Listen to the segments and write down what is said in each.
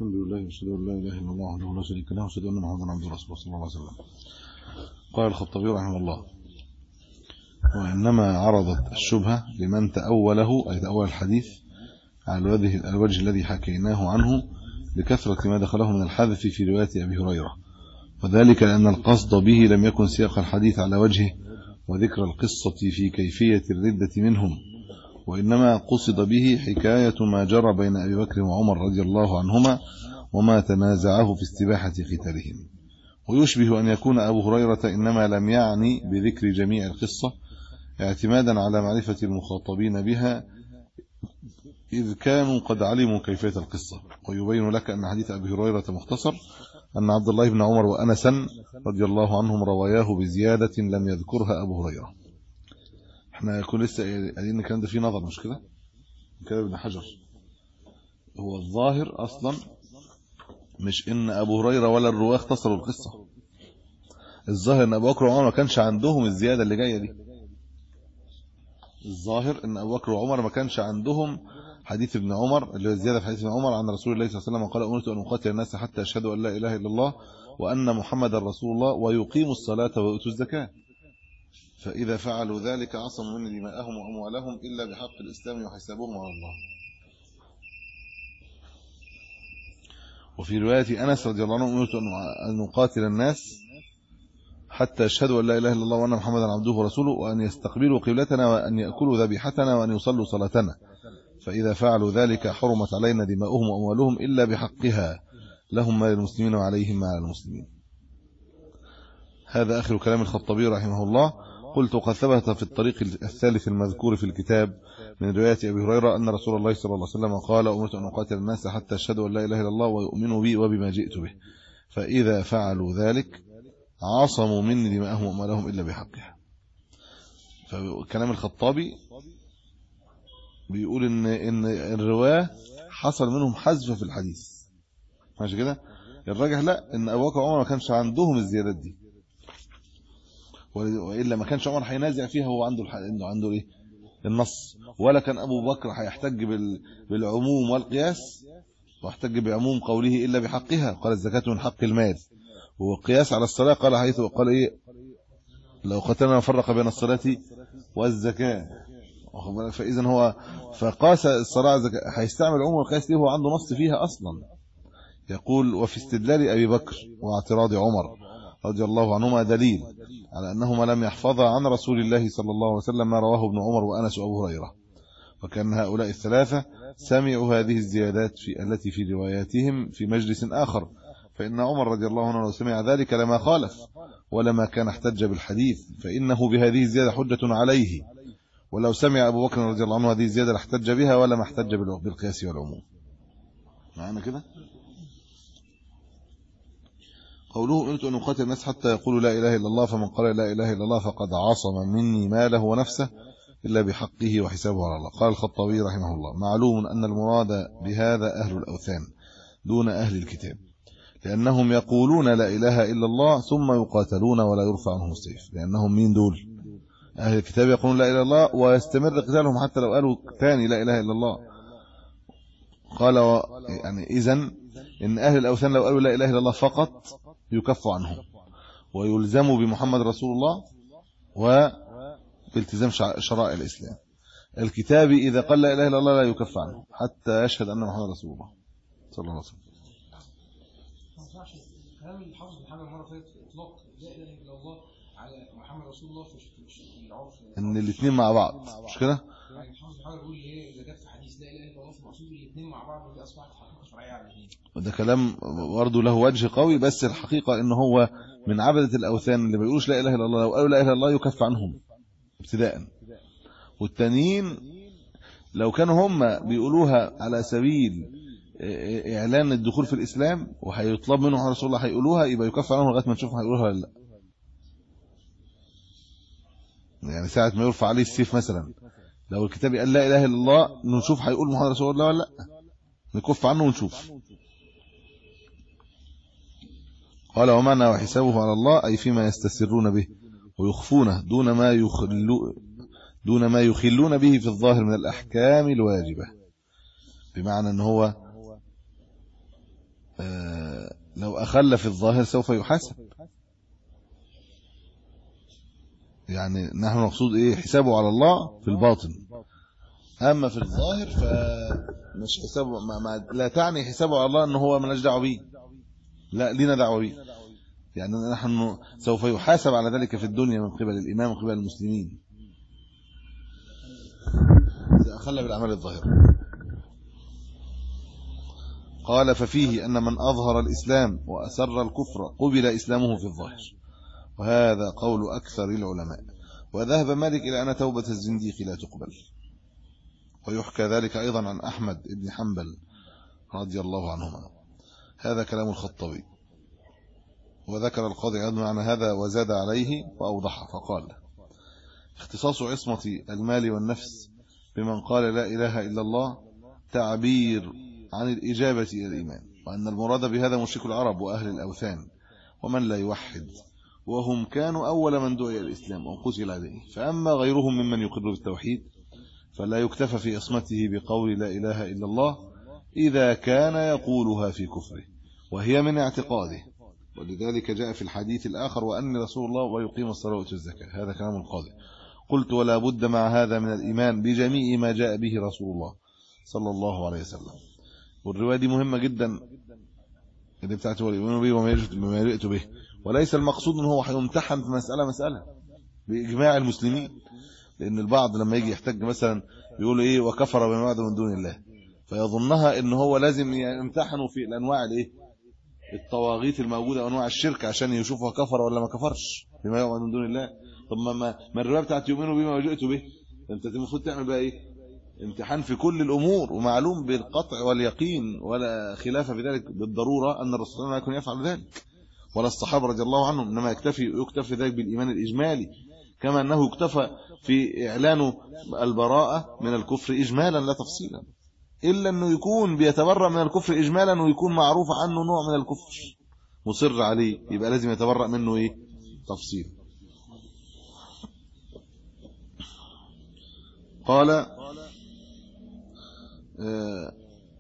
الحمد لله واشهد ان لا اله الا الله وحده لا شريك له واشهد ان محمدا عبده ورسوله صلى الله عليه وسلم قال الخطابي رحمه الله وانما عرضت الشبهه لمن تاوله اي تاول الحديث على الوجه الوجه الذي حكيناه عنه لكثره ما دخله من الحذف في روايه ابي هريره وذلك لان القصد به لم يكن سياق الحديث على وجهه وذكر القصه في كيفيه الرده منهم وإنما قصد به حكاية ما جرى بين أبي بكر وعمر رضي الله عنهما وما تنازعه في استباحة قتالهم ويشبه أن يكون أبو هريرة إنما لم يعني بذكر جميع القصة اعتمادا على معرفة المخاطبين بها إذ كانوا قد علموا كيفية القصة ويبين لك أن حديث أبي هريرة مختصر أن عبد الله بن عمر وأنسا رضي الله عنهم رواياه بزيادة لم يذكرها أبو هريرة احنا يكون لسه قايلين الكلام ده فيه نظر مش كده كده ابن حجر هو الظاهر اصلا مش ان ابو هريره ولا الرواه اختصروا القصه الظاهر ان ابو بكر وعمر ما كانش عندهم الزياده اللي جايه دي الظاهر ان ابو بكر وعمر ما كانش عندهم حديث ابن عمر اللي هو زياده في حديث ابن عمر عن رسول الله صلى الله عليه وسلم قال امرت ان اقاتل الناس حتى يشهدوا ان لا اله الا الله وان محمدا رسول الله ويقيموا الصلاه ويؤتوا الزكاه فإذا فعلوا ذلك عصموا من دماءهم وأموالهم إلا بحق الإسلام وحسابهم على الله وفي رواية أنس رضي الله عنه أمرت أن نقاتل الناس حتى يشهدوا أن لا إله إلا الله وأن محمدا عبده ورسوله وأن يستقبلوا قبلتنا وأن يأكلوا ذبيحتنا وأن يصلوا صلاتنا فإذا فعلوا ذلك حرمت علينا دماؤهم وأموالهم إلا بحقها لهم ما للمسلمين وعليهم ما على المسلمين هذا آخر كلام الخطابي رحمه الله قلت وقد ثبت في الطريق الثالث المذكور في الكتاب من رواية أبي هريرة أن رسول الله صلى الله عليه وسلم قال أمرت أن أقاتل الناس حتى يشهدوا أن لا إله إلا الله ويؤمنوا بي وبما جئت به فإذا فعلوا ذلك عصموا مني دماءهم وأموالهم إلا بحقها فكلام الخطابي بيقول إن إن الرواة حصل منهم حذف في الحديث ماشي كده الراجح لا إن أبو بكر وعمر ما كانش عندهم الزيادات دي والا ما كانش عمر هينازع فيها هو عنده عنده عنده ايه النص ولا كان ابو بكر هيحتج بالعموم والقياس واحتج بعموم قوله الا بحقها قال الزكاه من حق المال والقياس على الصلاه قال حيث قال ايه لو قتلنا فرق بين الصلاه والزكاه فاذا هو فقاس الصلاه هيستعمل عموم القياس دي هو عنده نص فيها اصلا يقول وفي استدلال ابي بكر واعتراض عمر رضي الله عنهما دليل على أنهما لم يحفظا عن رسول الله صلى الله عليه وسلم ما رواه ابن عمر وأنس وأبو هريرة وكان هؤلاء الثلاثة سمعوا هذه الزيادات في التي في رواياتهم في مجلس آخر فإن عمر رضي الله عنه لو سمع ذلك لما خالف ولما كان احتج بالحديث فإنه بهذه الزيادة حجة عليه ولو سمع أبو بكر رضي الله عنه هذه الزيادة لاحتج بها ولما احتج بالقياس والعموم معنا كده قوله أمرت أن أقاتل الناس حتى يقولوا لا إله إلا الله فمن قال لا إله إلا الله فقد عصم مني ماله ونفسه إلا بحقه وحسابه على الله قال الخطابي رحمه الله معلوم أن المراد بهذا أهل الأوثان دون أهل الكتاب لأنهم يقولون لا إله إلا الله ثم يقاتلون ولا يرفع عنهم السيف لأنهم مين دول أهل الكتاب يقولون لا إله إلا الله ويستمر قتالهم حتى لو قالوا ثاني لا إله إلا الله قال و... يعني إذن إن أهل الأوثان لو قالوا لا إله إلا الله فقط يكف عنهم ويلزم بمحمد رسول الله وبالتزام شرائع الإسلام الكتاب إذا قال لا إله إلا الله لا يكف عنه حتى يشهد أن محمد رسول الله صلى الله عليه وسلم كلام الحافظ محمد مرة فاتت إطلاق لا إله إلا الله على محمد رسول الله في العرف ان الاثنين مع بعض مش كده يعني الحافظ محمد بيقول ايه اذا جت في حديث لا اله الا الله فالمقصود الاثنين مع بعض ودي اصبحت حقيقه شرعيه على الاثنين وده كلام برضه له وجه قوي بس الحقيقه ان هو من عبده الاوثان اللي ما بيقولوش لا اله الا الله لو قالوا لا اله الا الله يكف عنهم ابتداء والتانيين لو كانوا هم بيقولوها على سبيل اعلان الدخول في الاسلام وهيطلب منهم رسول الله هيقولوها يبقى يكف عنهم لغايه ما نشوفهم هيقولوها ولا لا يعني ساعه ما يرفع عليه السيف مثلا لو الكتاب قال لا اله الا الله نشوف هيقول محمد رسول الله ولا لا نكف عنه ونشوف قال ومعنى وحسابه على الله أي فيما يستسرون به ويخفونه دون ما يخلو دون ما يخلون به في الظاهر من الأحكام الواجبة بمعنى أن هو لو أخل في الظاهر سوف يحاسب يعني نحن نقصد ايه حسابه على الله في الباطن اما في الظاهر فمش حسابه ما ما لا تعني حسابه على الله ان هو مالناش دعوه بيه لا لينا دعوه بيه يعني نحن سوف يحاسب على ذلك في الدنيا من قبل الامام من قبل المسلمين اذا اخل بالاعمال الظاهره قال ففيه ان من اظهر الاسلام واسر الكفر قبل اسلامه في الظاهر وهذا قول أكثر العلماء وذهب مالك إلى أن توبة الزنديق لا تقبل ويحكى ذلك أيضا عن أحمد بن حنبل رضي الله عنهما هذا كلام الخطبي وذكر القاضي عياض معنى هذا وزاد عليه وأوضح فقال اختصاص عصمة المال والنفس بمن قال لا إله إلا الله تعبير عن الإجابة إلى الإيمان وأن المراد بهذا مشرك العرب وأهل الأوثان ومن لا يوحد وهم كانوا أول من دعي الإسلام وانقتل عليه فأما غيرهم ممن يقر بالتوحيد فلا يكتفى في إصمته بقول لا إله إلا الله إذا كان يقولها في كفره وهي من اعتقاده ولذلك جاء في الحديث الآخر وأن رسول الله ويقيم الصلاة والزكاة هذا كلام القاضي قلت ولا بد مع هذا من الإيمان بجميع ما جاء به رسول الله صلى الله عليه وسلم والرواية دي مهمة جدا اللي بتاعته والإيمان به وما يرئت به وليس المقصود ان هو هيمتحن في مساله مساله باجماع المسلمين لان البعض لما يجي يحتج مثلا يقول ايه وكفر بما بعد من دون الله فيظنها ان هو لازم يمتحنوا في الانواع الايه الطواغيت الموجوده وانواع الشرك عشان يشوفوا كفر ولا ما كفرش بما يعبد من دون الله طب ما ما الروايه بتاعت يؤمنوا بما جئت به انت المفروض تعمل بقى ايه امتحان في كل الامور ومعلوم بالقطع واليقين ولا خلاف في ذلك بالضروره ان الرسول لا يكون يفعل ذلك ولا الصحابه رضي الله عنهم انما يكتفي يكتفي ذلك بالايمان الاجمالي كما انه اكتفى في اعلان البراءه من الكفر اجمالا لا تفصيلا الا انه يكون بيتبرأ من الكفر اجمالا ويكون معروف عنه نوع من الكفر مصر عليه يبقى لازم يتبرأ منه ايه تفصيل قال آه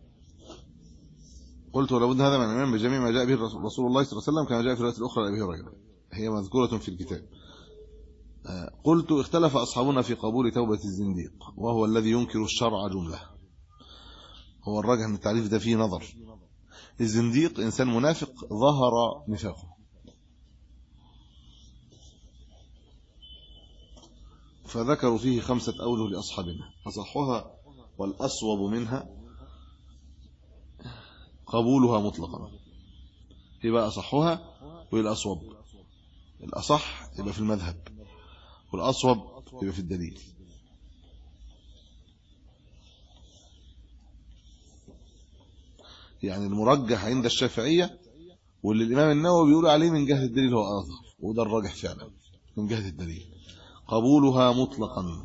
قلت ولابد هذا من الإيمان بجميع ما جاء به رسول الله صلى الله عليه وسلم كما جاء في الرواية الأخرى لأبي هريرة هي مذكورة في الكتاب قلت اختلف أصحابنا في قبول توبة الزنديق وهو الذي ينكر الشرع جملة هو الراجح أن التعريف ده فيه نظر الزنديق إنسان منافق ظهر نفاقه فذكروا فيه خمسة أوله لأصحابنا أصحها والأصوب منها قبولها مطلقا يبقى أصحها والأصوب الأصح يبقى في المذهب والأصوب يبقى في الدليل يعني المرجح عند الشافعية واللي الإمام النووي بيقول عليه من جهة الدليل هو أظهر وده الراجح فعلا من جهة الدليل قبولها مطلقا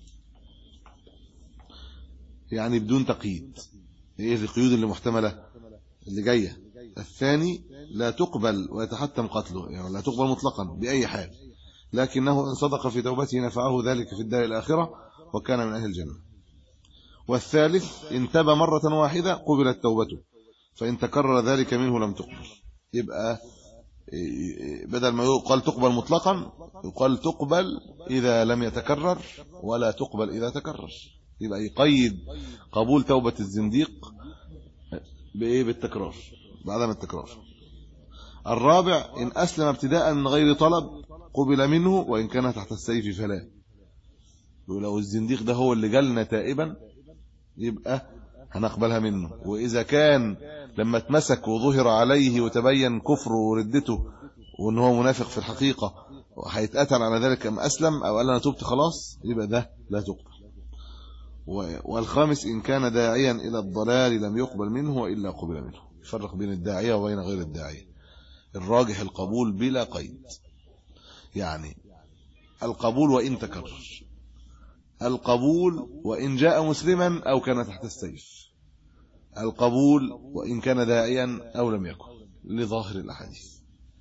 يعني بدون تقييد ايه القيود اللي محتمله اللي جايه الثاني لا تقبل ويتحتم قتله يعني لا تقبل مطلقا باي حال لكنه ان صدق في توبته نفعه ذلك في الدار الاخره وكان من اهل الجنه والثالث ان تاب مره واحده قبلت توبته فان تكرر ذلك منه لم تقبل يبقى بدل ما يقال تقبل مطلقا يقال تقبل اذا لم يتكرر ولا تقبل اذا تكرر يبقى يقيد قبول توبه الزنديق بايه بالتكرار بعدم التكرار الرابع ان اسلم ابتداء من غير طلب قبل منه وان كان تحت السيف فلا ولو الزنديق ده هو اللي جالنا تائبا يبقى هنقبلها منه واذا كان لما اتمسك وظهر عليه وتبين كفره وردته وان هو منافق في الحقيقه وهيتقتل على ذلك ام اسلم او قال انا تبت خلاص يبقى ده لا تقبل والخامس إن كان داعيا إلى الضلال لم يقبل منه وإلا قبل منه يفرق بين الداعية وبين غير الداعية الراجح القبول بلا قيد يعني القبول وإن تكرر القبول وإن جاء مسلما أو كان تحت السيف القبول وإن كان داعيا أو لم يكن لظاهر الأحاديث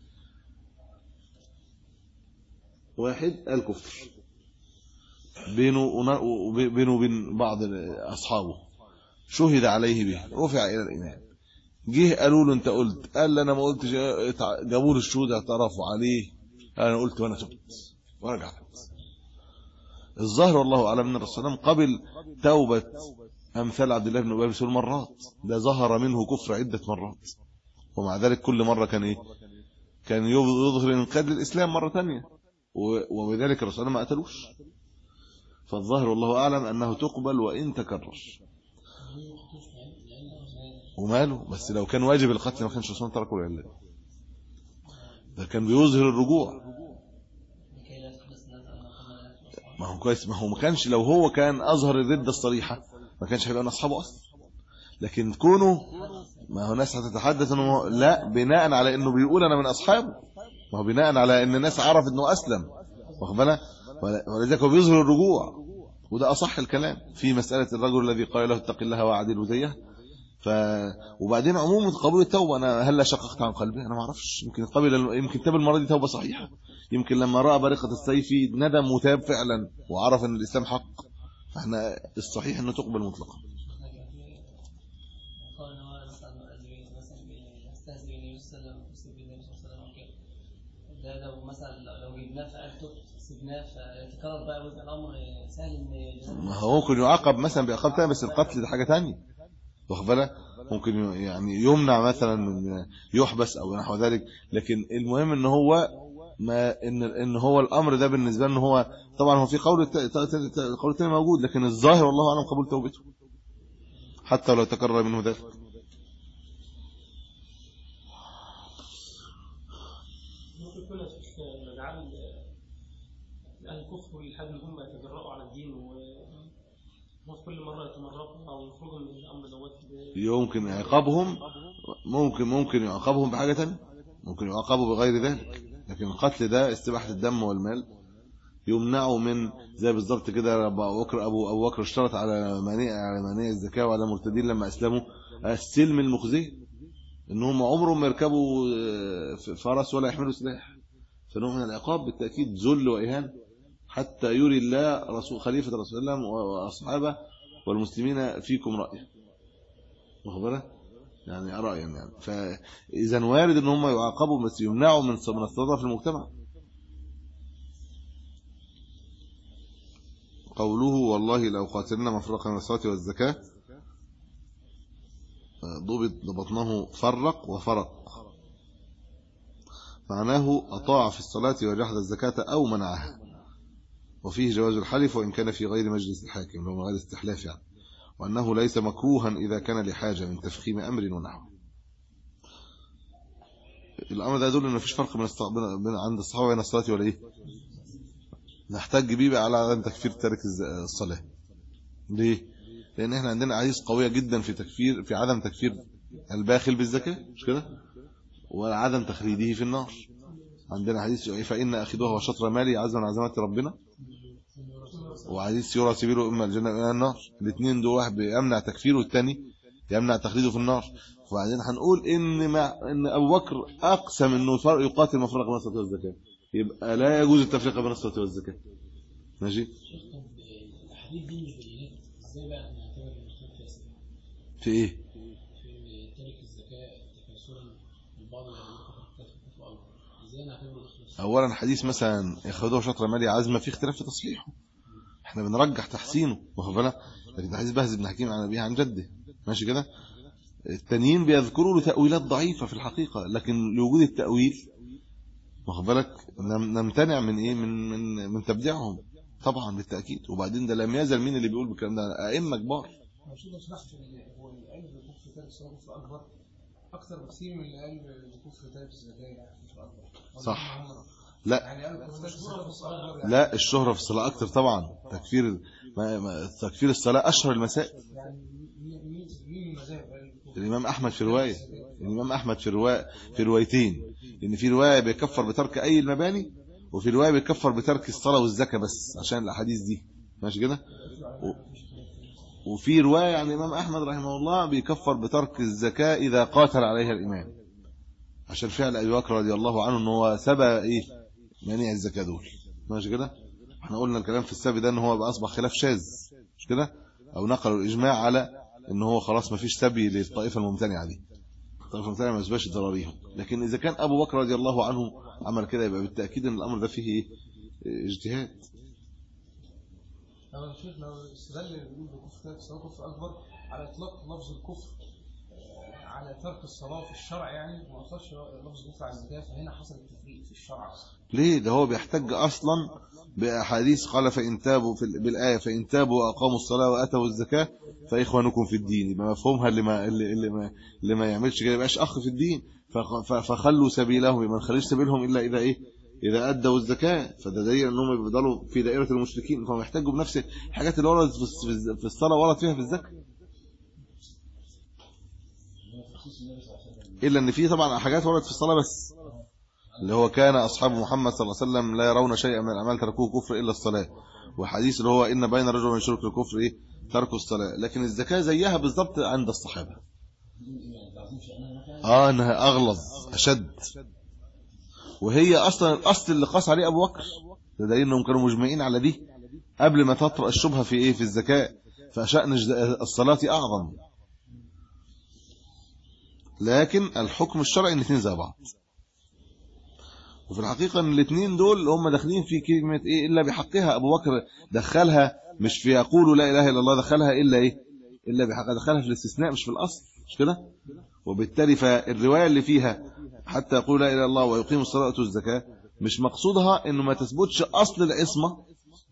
واحد الكفر بينه وبينه وبين بعض اصحابه شهد عليه به رفع الى الامام جه قالوا له انت قلت قال لي انا ما قلتش اتع- جابوا له الشهود اعترفوا عليه انا قلت وانا تبت وانا رجعت الظاهر والله اعلم ان الرسول صلى الله عليه وسلم قبل توبه امثال عبد الله بن ابي بن سلول مرات ده ظهر منه كفر عده مرات ومع ذلك كل مره كان ايه كان يظهر الانقياد للاسلام مره ثانيه وبذلك الرسول ما قتلوش فالظاهر والله اعلم انه تقبل وان تكرر وماله بس لو كان واجب القتل ما كانش الرسول تركه لله ده كان بيظهر الرجوع لكي لا تحدث الناس أن محمدا أصحابه ما هو كويس ما هو ما كانش لو هو كان اظهر الردة الصريحة ما كانش هيبقى من اصحابه اصلا لكن كونه ما هو ناس هتتحدث انه هو- لا بناء على انه بيقول انا من اصحابه ما هو بناء على ان الناس عرفت انه اسلم واخد بالك ول- ولذلك هو بيظهر الرجوع وده اصح الكلام في مساله الرجل الذي قال له اتق الله واعدل زيه ف وبعدين عموما قبول التوبه انا هلا شققت عن قلبي انا ما اعرفش يمكن قبل يمكن تاب المره دي توبه صحيحه يمكن لما راى بريقه السيف ندم وتاب فعلا وعرف ان الاسلام حق فاحنا الصحيح انه تقبل مطلقا قال إن هو مثلا مثلا يستهزئ بالنبي صلى الله عليه وسلم ويسب النبي صلى الله عليه وسلم وكده ده لو مثلا لو جبناه في آية تبت سيبناه فيتكرر بقى ويبقى الأمر سهل إن ما هو ممكن يعاقب مثلا بعقاب تاني بس القتل ده حاجه تانية واخد بالك ممكن ي- يعني يمنع مثلا من يحبس او نحو ذلك لكن المهم ان هو ما ان ان هو الامر ده بالنسبه له هو طبعا هو في قول الت- ت- ت- القول الثاني موجود لكن الظاهر والله اعلم قبول توبته حتى لو تكرر منه ذلك ممكن يكون يا شيخ مجعل أهل الكفر والإلحاد إن هم يتجرؤوا على الدين وفي كل مرة يتمرقوا أو يخرجوا من الأمر دوت ب- يمكن عقابهم ممكن ممكن يعاقبهم بحاجه تانية ممكن يعاقبوا بغير ذلك لكن القتل ده استباحه الدم والمال يمنعوا من زي بالظبط كده ابو بكر ابو ابو بكر اشترط على مانع على مانع الزكاه وعلى مرتدين لما اسلموا السلم المخزي ان هم عمرهم ما يركبوا آه، في فرس ولا يحملوا سلاح فنوع من العقاب بالتاكيد ذل واهانه حتى يري الله رسول خليفه رسول الله واصحابه والمسلمين فيكم رايه واخد بالك يعني رايا يعني فاذا وارد ان هم يعاقبوا بس يمنعوا من من الصدى في المجتمع قوله والله لو قاتلنا مفرقا من الصلاه والزكاه ضبط ضبطناه فرق وفرق معناه أطاع في الصلاة وجحد الزكاة أو منعها وفيه جواز الحلف وإن كان في غير مجلس الحاكم لو من غير استحلاف يعني وأنه ليس مكروها إذا كان لحاجة من تفخيم أمر ونحوه الأمر ده يدل أن مفيش فرق بين الص- بين- بين عند الصحابة بين الصلاة ولا إيه نحتاج بيه بقى على عدم تكفير تارك الز- الصلاة ليه لأن إحنا عندنا أحاديث قوية جدا في تكفير في عدم تكفير الباخل بالزكاة مش كده وعدم تخليده في النار عندنا حديث فإن أخذوها وشطر مالي عزما عن عزمات ربنا وحديث يرى سبيله إما الجنة إلى النار الاثنين دول واحد بيمنع تكفيره والتاني يمنع تخليده في النار وبعدين هنقول إن مع إن أبو بكر أقسم إنه فرق يقاتل مفرق بين الصلاة والزكاة يبقى لا يجوز التفرقة بين الصلاة والزكاة ماشي الحديث دي مش بينات ازاي بقى نعتبر ان الخلاف فاسد في إيه في ترك الزكاة تكاثرا البعض يقول فقط كفر أكبر ازاي نعتبر الخلاف اولا حديث مثلا ياخدوه شطر مالي عزمه في اختلاف في تصحيحه احنا بنرجح تحسينه واخد بالك لكن ده حديث بهز بن حكيم عن ابيه عن جده ماشي كده التانيين بيذكروا له تاويلات ضعيفه في الحقيقه لكن لوجود التاويل واخد بالك نم- نمتنع من ايه من من من تبديعهم طبعا بالتاكيد وبعدين ده لم يزل مين اللي بيقول بالكلام ده ائمه كبار مش لو سمحت ال- هو اللي قال بكفر تارك الصلاه كفر اكبر اكثر بكثير من اللي قال بكفر تارك الزكاه كفر اكبر صح. لا يعني قال كفر تارك الصلاه كفر اكبر يعني لا الشهره في الصلاه اكتر طبعا تكفير ما ما تكفير الصلاه اشهر المسائل يعني مين مين مين المذاهب قال كفر الامام احمد في روايه الامام احمد في روايه في روايتين ان في روايه بيكفر بترك اي المباني وفي روايه بيكفر بترك الصلاه والزكاه بس عشان الاحاديث دي ماشي كده و- وفي روايه عن الامام احمد رحمه الله بيكفر بترك الزكاه اذا قاتل عليها الامام عشان فعل ابي بكر رضي الله عنه ان هو سبى ايه مانع الزكاه دول ماشي كده احنا قلنا الكلام في السبي ده ان هو بقى اصبح خلاف شاذ مش كده او نقلوا الاجماع على ان هو خلاص ما فيش سبي للطائفه الممتنعه دي الطائفة المثالية ما يثبتش ضررهم لكن إذا كان أبو بكر رضي الله عنه عمل كده يبقى بالتأكيد أن الأمر ده فيه إيه؟ اجتهاد لو الشيخ لو استدل اللي بيقول بكفر تارك الصلاة كفر أكبر على إطلاق لفظ الكفر آه، على ترك الصلاة في الشرع يعني ما أصلش لفظ الكفر على الزكاة فهنا حصل التفريق في الشرع ليه ده هو بيحتج أصلا بأحاديث قال فإن تابوا في ال- بالآية فإن تابوا وأقاموا الصلاة وأتوا الزكاة فإخوانكم في الدين يبقى مفهومها اللي ما اللي, اللي ما اللي ما يعملش كده يبقاش أخ في الدين فخ- ف- فخلوا سبيلهم يبقى ما نخليش سبيلهم إلا إذا إيه إذا أدوا الزكاة فده دليل أنهم بيفضلوا في دائرة المشركين فهم يحتاجوا بنفس الحاجات اللي وردت في الس- في الصلاة ورد فيها في الزكاة إلا أن في طبعا حاجات وردت في الصلاة بس اللي هو كان أصحاب محمد صلى الله عليه وسلم لا يرون شيئا من الأعمال تركوه كفر إلا الصلاة وحديث اللي هو إن بين رجل من شرك الكفر إيه ترك الصلاة لكن الزكاة زيها بالضبط عند الصحابة آه إنها أغلظ أشد وهي أصلا الأصل اللي قاس عليه أبو بكر ده دليل إنهم كانوا مجمعين على دي قبل ما تطرأ الشبهة في إيه في الزكاة فشأن الج- الصلاة أعظم لكن الحكم الشرعي ان الاثنين زي بعض وفي الحقيقة ان الاثنين دول هم داخلين في كلمة ايه الا بحقها ابو بكر دخلها مش في يقولوا لا اله الا الله دخلها الا ايه الا بحقها دخلها في الاستثناء مش في الاصل مش كده وبالتالي فالرواية اللي فيها حتى يقول لا اله الا الله ويقيم الصلاة ويؤتوا الزكاة مش مقصودها انه ما تثبتش اصل العصمة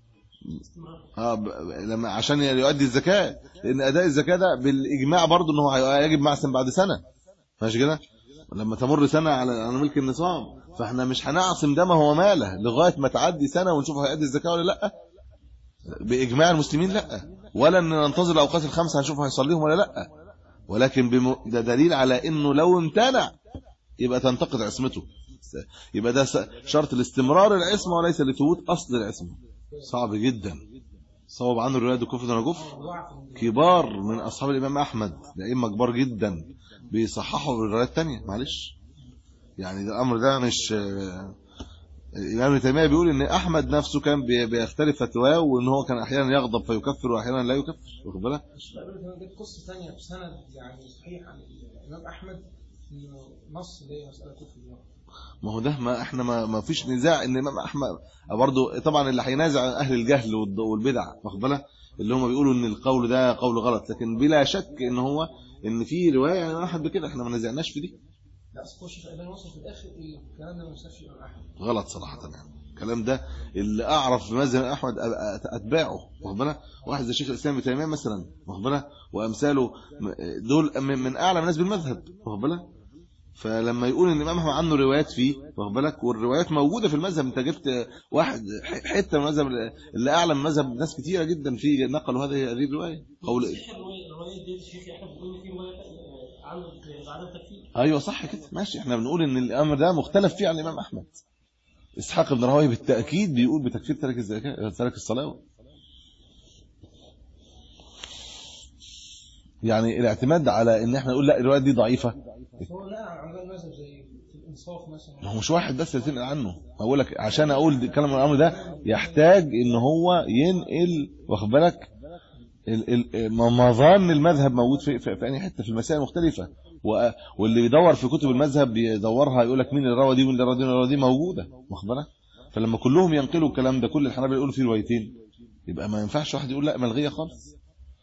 اه ب- لما عشان يؤدي الزكاة لان اداء الزكاة ده بالاجماع برضه انه هي- يجب معسن بعد سنة ماشي كده لما تمر سنة على على ملك النظام فاحنا مش هنعصم دمه وماله لغاية ما تعدي سنة ونشوف هيأدي الزكاة ولا لا بإجماع المسلمين لا ولا ان ننتظر الأوقات الخمسة هنشوف هيصليهم ولا لا ولكن بم... ده دليل على انه لو امتنع يبقى تنتقد عصمته يبقى ده س- شرط الاستمرار العصمة وليس لثبوت أصل العصمة صعب جدا صوب عنه الرواية دي كفر ولا كفر كبار من أصحاب الإمام أحمد لأئمة كبار جدا بيصححوا الروايات التانية معلش يعني ده الأمر ده مش آه، الإمام ابن تيمية بيقول إن أحمد نفسه كان بي- بيختلف فتواه وإن هو كان أحيانا يغضب فيكفر وأحيانا لا يكفر واخد بالك مش بقى كمان جت قصة ثانية بسند يعني صحيح عن الإمام أحمد إنه نص اللي هي مسألة كفر دي ما هو ده ما احنا ما, ما فيش نزاع ان الامام احمد برضه طبعا اللي هينازع اهل الجهل والض- والبدع واخد بالك اللي هم بيقولوا ان القول ده قول غلط لكن بلا شك ان هو ان في روايه عن الامام احمد بكده احنا ما نزعناش في دي لا أصل الشيخ الألباني وصل في الآخر الكلام ده ما ينسبش الإمام أحمد غلط صراحه يعني الكلام ده اللي اعرف في مذهب احمد أ- أ- اتباعه واخد بالك واحد زي شيخ الاسلام ابن تيميه مثلا واخد بالك وامثاله م- دول من من اعلى الناس بالمذهب واخد بالك فلما يقول ان الامام احمد عنه روايات فيه واخد بالك والروايات موجوده في المذهب انت جبت واحد ح- حته من المذهب اللي اعلى من مذهب ناس كتيره جدا في نقلوا هذه هذه الروايه قول صحيح الرواية الرواية دي الشيخ يحيى بيقول إن في رواية آه، عن عدم تكفير ايوه صح كده ماشي احنا بنقول ان الامر ده مختلف فيه عن الامام احمد اسحاق بن راهويه بالتاكيد بيقول بتكفير ترك الزكاه ترك الصلاه يعني الاعتماد على ان احنا نقول لا الروايه دي ضعيفه بس هو لا على علماء المذهب زي في الإنصاف مثلا ما هو مش واحد بس اللي تنقل عنه اقول لك عشان اقول دي- كلام الامر ده يحتاج ان هو ينقل واخد بالك ال- ال- مظان المذهب موجود في في, في اي حته في المسائل المختلفه و- واللي يدور في كتب المذهب بيدورها يقول لك مين اللي روى دي ومين اللي روى دي ومين اللي روى دي موجوده واخد بالك فلما كلهم ينقلوا الكلام ده كل الحنابلة يقولوا فيه روايتين يبقى ما ينفعش واحد يقول لا ملغيه خالص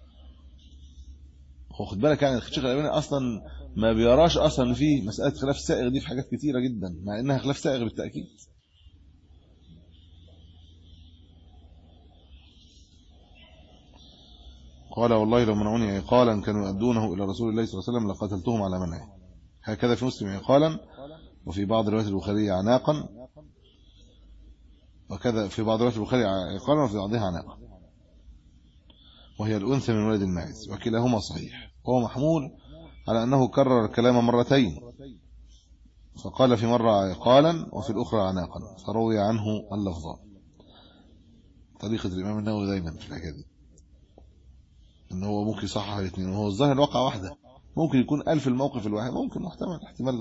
هو خد بالك يعني الشيخ الألباني اصلا ما بيراش اصلا إن في مساله خلاف سائغ دي في حاجات كتيره جدا مع انها خلاف سائغ بالتاكيد قال والله لو منعوني عقالا كانوا يؤدونه الى رسول الله صلى الله عليه وسلم لقتلتهم على منعه هكذا في مسلم عقالا وفي بعض روايات البخاري عناقا وكذا في بعض روايات البخاري عقالا وفي بعضها عناقا وهي الأنثى من ولد الماعز وكلاهما صحيح وهو محمول على أنه كرر الكلام مرتين فقال في مرة عقالا وفي الأخرى عناقا فروي عنه اللفظان طريقة الإمام النووي دايما في الحكاية دي إن هو ممكن يصحح الاثنين وهو الظاهر الواقع واحدة ممكن يكون ألف الموقف الواحد ممكن محتمل احتمال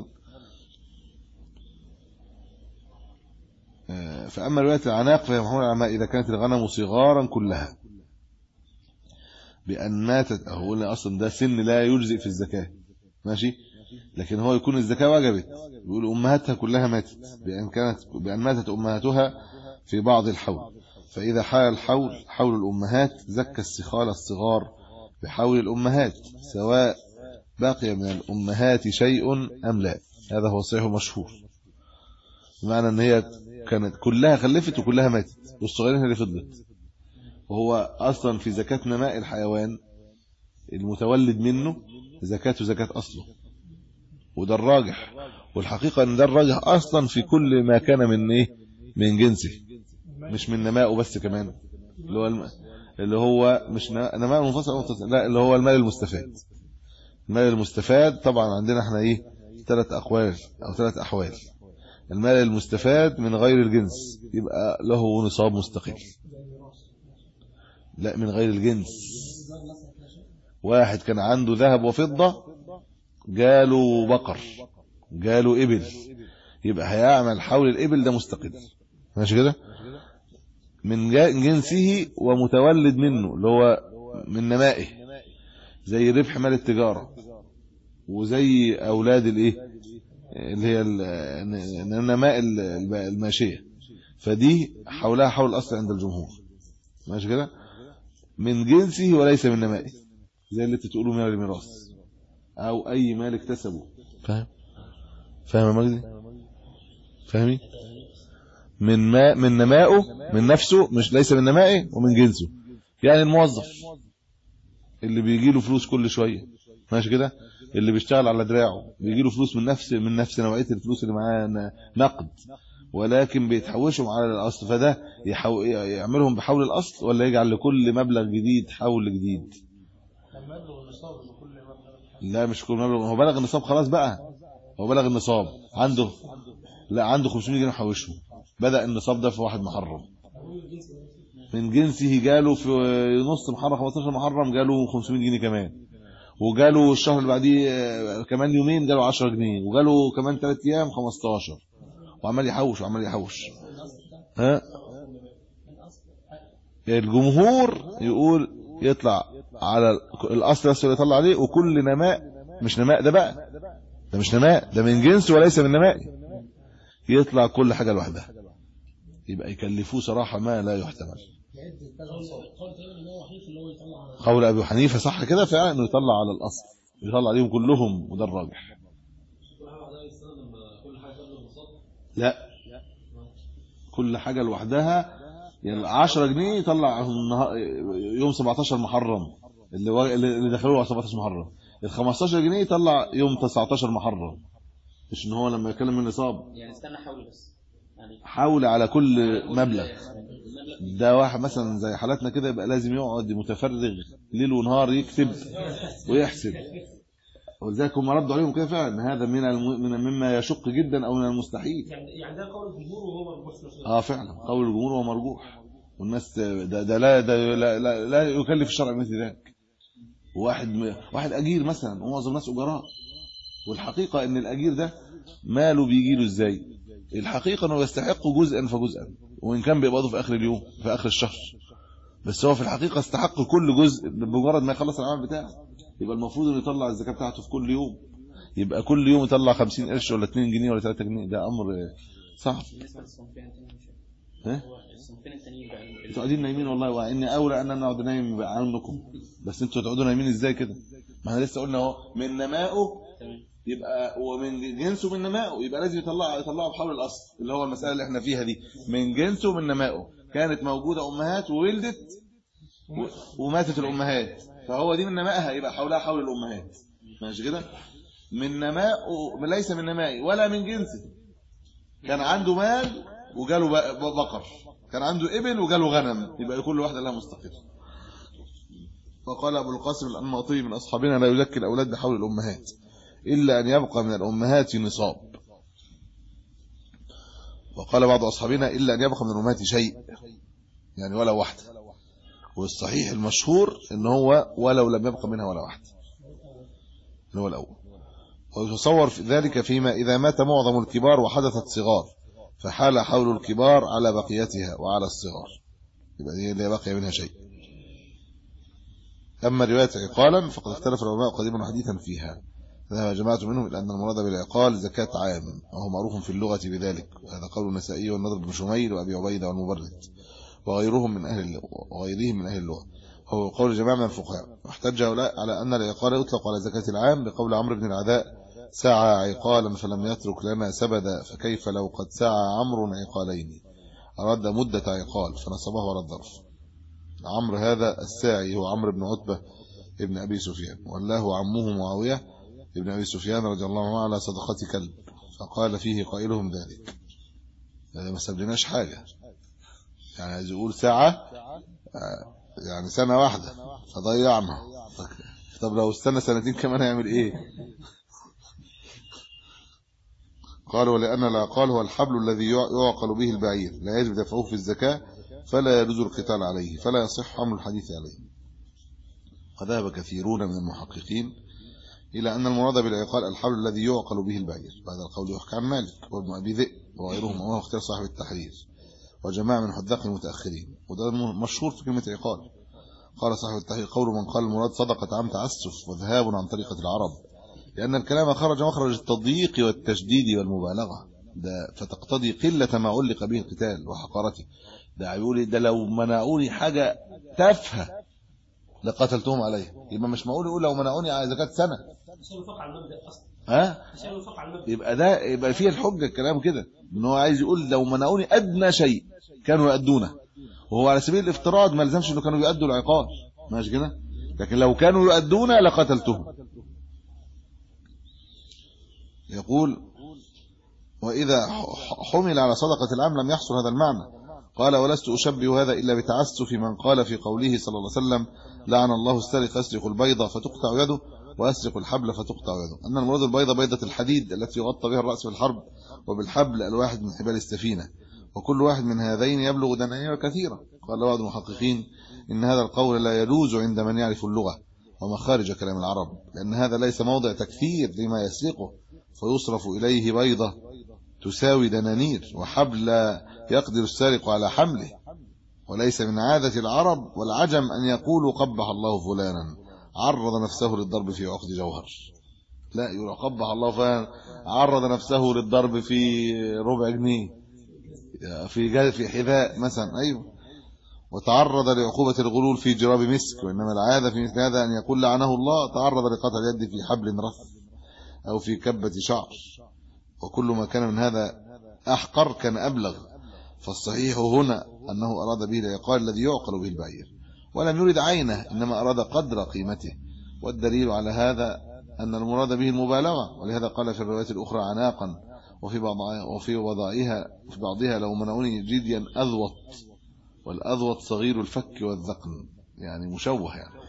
آه، فأما رواية العناق فهي محمول على ما إذا كانت الغنم صغارا كلها بأن ماتت أو قلنا أصلا ده سن لا يجزئ في الزكاة ماشي لكن هو يكون الزكاة وجبت يقول أمهاتها كلها ماتت بأن كانت بأن ماتت أمهاتها في بعض الحول فإذا حال الحول حول الأمهات زكى السخال الصغار بحول الأمهات سواء بقي من الأمهات شيء أم لا هذا هو الصحيح المشهور بمعنى أن هي كانت كلها خلفت وكلها ماتت والصغيرين هي اللي فضلت وهو أصلا في زكاة نماء الحيوان المتولد منه زكاته زكاة أصله وده الراجح والحقيقة أن ده الراجح أصلا في كل ما كان من إيه من جنسه مش من نمائه بس كمان اللي هو الم... اللي هو مش ن- نماء منفصل أو متصل لا اللي هو المال المستفاد المال المستفاد طبعا عندنا احنا ايه ثلاث اقوال او ثلاث احوال المال المستفاد من غير الجنس يبقى له نصاب مستقل لا من غير الجنس واحد كان عنده ذهب وفضة جاله بقر جاله إبل يبقى هيعمل حول الإبل ده مستقل ماشي كده من جا- جنسه ومتولد منه اللي هو من نمائه زي ربح مال التجارة وزي أولاد الإيه اللي هي ال- النماء ال- الب- الماشية فدي حولها حول الأصل عند الجمهور ماشي كده من جنسه وليس من نمائه زي اللي انت تقوله من الميراث او اي مال اكتسبه فاهم فاهم يا مجدي فاهمي من ما من نمائه من نفسه مش ليس من نمائه ومن جنسه يعني الموظف اللي بيجي له فلوس كل شويه ماشي كده اللي بيشتغل على دراعه بيجي له فلوس من نفس من نفس نوعيه الفلوس اللي معاه ن- نقد ولكن بيتحوشهم على الاصل فده يحو... يعملهم بحول الاصل ولا يجعل لكل مبلغ جديد حول جديد المبلغ والنصاب لكل مبلغ لا مش كل مبلغ هو بلغ النصاب خلاص بقى هو بلغ النصاب عنده لا عنده 500 جنيه محوشهم بدأ النصاب ده في واحد محرم من جنسه جاله في نص محرم 15 محرم جاله 500 جنيه كمان وجاله الشهر اللي بعديه آه، كمان يومين جاله 10 جنيه وجاله كمان 3 ايام 15 وعمال يحوش وعمال يحوش ها الجمهور يقول يطلع على الاصل بس اللي يطلع عليه وكل نماء مش نماء ده بقى ده مش نماء ده من جنس وليس من نماء يطلع كل حاجه لوحدها يبقى يكلفوه صراحه ما لا يحتمل قول تقريبا ان هو وحيد اللي هو يطلع على قول ابي حنيفه صح كده فعلا انه يطلع على الاصل يطلع عليهم كلهم وده الراجح لا كل حاجه لوحدها يعني 10 جنيه يطلع النها- يوم 17 محرم اللي و... اللي دخلوا على 17 محرم ال 15 جنيه يطلع يوم 19 محرم مش ان هو لما يتكلم من النصاب يعني استنى حول بس يعني حول على كل مبلغ ده واحد مثلا زي حالاتنا كده يبقى لازم يقعد متفرغ ليل ونهار يكتب ويحسب ولذلك هم ردوا عليهم كده فعلا هذا من الم... من مما يشق جدا او من المستحيل يعني يعني ده قول الجمهور وهو مربوط في نفس الوقت. اه فعلا قول الجمهور هو مرجوح والناس ده, ده لا ده لا, لا, لا يكلف الشرع مثل ذلك واحد م... واحد اجير مثلا ومعظم الناس اجراء والحقيقه ان الاجير ده ماله بيجي له ازاي الحقيقه انه يستحق جزءا فجزءا وان كان بيقبضه في اخر اليوم في اخر الشهر بس هو في الحقيقه استحق كل جزء بمجرد ما يخلص العمل بتاعه يبقى المفروض انه يطلع الزكاه بتاعته في كل يوم يبقى كل يوم يطلع 50 قرش ولا 2 جنيه ولا 3 جنيه ده امر صعب بالنسبه للصنفين التانيين مش ها هو الصنفين التانيين بقى انتوا قاعدين نايمين والله واني اولى ان انا اقعد نايم عنكم بس انتوا تقعدوا نايمين ازاي كده ما احنا لسه قلنا اهو من نمائه تمام يبقى ومن جنسه من نمائه يبقى لازم يطلع يطلعه بحول الاصل اللي هو المساله اللي احنا فيها دي من جنسه من نمائه كانت موجوده امهات وولدت و- وماتت الامهات فهو دي من نمائها يبقى حولها حول الامهات ماشي كده من نمائه ليس من نمائه ولا من جنسه كان عنده مال وجاله ب- بقر كان عنده ابل وجاله غنم يبقى كل واحده لها مستقل وقال ابو القاسم الانماطي من اصحابنا لا يزكي الاولاد بحول الامهات الا ان يبقى من الامهات نصاب وقال بعض اصحابنا الا ان يبقى من الامهات شيء يعني ولا واحده والصحيح المشهور ان هو ولو لم يبقى منها ولا واحده اللي هو الاول ويتصور في ذلك فيما اذا مات معظم الكبار وحدثت صغار فحال حول الكبار على بقيتها وعلى الصغار يبقى دي اللي بقي منها شيء أما رواية عقالا فقد اختلف العلماء قديما وحديثا فيها ذهب جماعة منهم إلى أن المراد بالعقال زكاة عام وهو معروف في اللغة بذلك وهذا قول النسائي والنضر بن شميل وأبي عبيدة والمبرد وغيرهم من أهل اللغة وغيرهم من أهل اللغة هو قول جماعة من الفقهاء واحتج هؤلاء على أن العقال يطلق على زكاة العام بقول عمرو بن العداء سعى عقالا فلم يترك لنا سبدا فكيف لو قد سعى عمرو عقالين أراد مدة عقال فنصبه على الظرف عمرو هذا الساعي هو عمرو بن عتبة ابن أبي سفيان والله عمه معاوية ابن أبي سفيان رضي الله عنه على صدقة كلب فقال فيه قائلهم ذلك هذا ما سبلناش حاجة يعني عايز يقول ساعة آه، يعني سنة واحدة فضيعنا طب لو استنى سنتين كمان هيعمل ايه قال ولأن العقال هو الحبل الذي يعقل به البعير لا يجب دفعه في الزكاة فلا يجوز القتال عليه فلا يصح حمل الحديث عليه وذهب كثيرون من المحققين إلى أن المراد بالعقال الحبل الذي يعقل به البعير بعد القول يحكى عن مالك وابن أبي ذئب وغيرهم وهو اختيار صاحب التحرير وجماعة من حداق المتأخرين وده مشهور في كلمة عقال قال صاحب التحرير قول من قال المراد صدقة عام تعسف وذهاب عن طريقة العرب لأن الكلام خرج مخرج التضييق والتشديد والمبالغة ده فتقتضي قلة ما علق به القتال وحقارته ده بيقول ده لو منعوني حاجة تافهة لقتلتهم عليه يبقى مش معقول يقول لو منعوني على زكاة سنة عشان يوافق على المبدا اصلا ها عشان يوافق على المبدا يبقى ده يبقى فيه الحجة الكلام كده ان هو عايز يقول لو منعوني ادنى شيء كانوا يؤدونه وهو على سبيل الافتراض ما لزمش انه كانوا يؤدوا العقاب ماشي كده لكن لو كانوا يؤدون لقتلتهم يقول وإذا حمل على صدقة العام لم يحصل هذا المعنى قال ولست أشبه هذا إلا بتعسف من قال في قوله صلى الله عليه وسلم لعن الله السرق يسرق البيضة فتقطع يده ويسرق الحبل فتقطع يده أن المراد البيضة بيضة الحديد التي يغطى بها الرأس في الحرب وبالحبل الواحد من حبال السفينة وكل واحد من هذين يبلغ دنانير كثيرة قال بعض المحققين إن هذا القول لا يجوز عند من يعرف اللغة ومخارج كلام العرب لأن هذا ليس موضع تكثير لما يسرقه فيصرف إليه بيضة تساوي دنانير وحبل لا يقدر السارق على حمله وليس من عادة العرب والعجم أن يقولوا قبح الله فلانا عرض نفسه للضرب في عقد جوهر لا يقول قبح الله فلان عرض نفسه للضرب في ربع جنيه في جا- في حذاء مثلا ايوه وتعرض لعقوبة الغلول في جراب مسك وإنما العادة في مثل هذا أن يقول لعنه الله تعرض لقطع اليد في حبل رث أو في كبة شعر وكل ما كان من هذا أحقر كان أبلغ فالصحيح هنا أنه أراد به العقال الذي يعقل به البعير ولم يرد عينه إنما أراد قدر قيمته والدليل على هذا أن المراد به المبالغة ولهذا قال في الروايات الأخرى عناقا وفي بعضها وفي وضعها في بعضها لو منعوني جديا أذوط والأذوط صغير الفك والذقن يعني مشوه يعني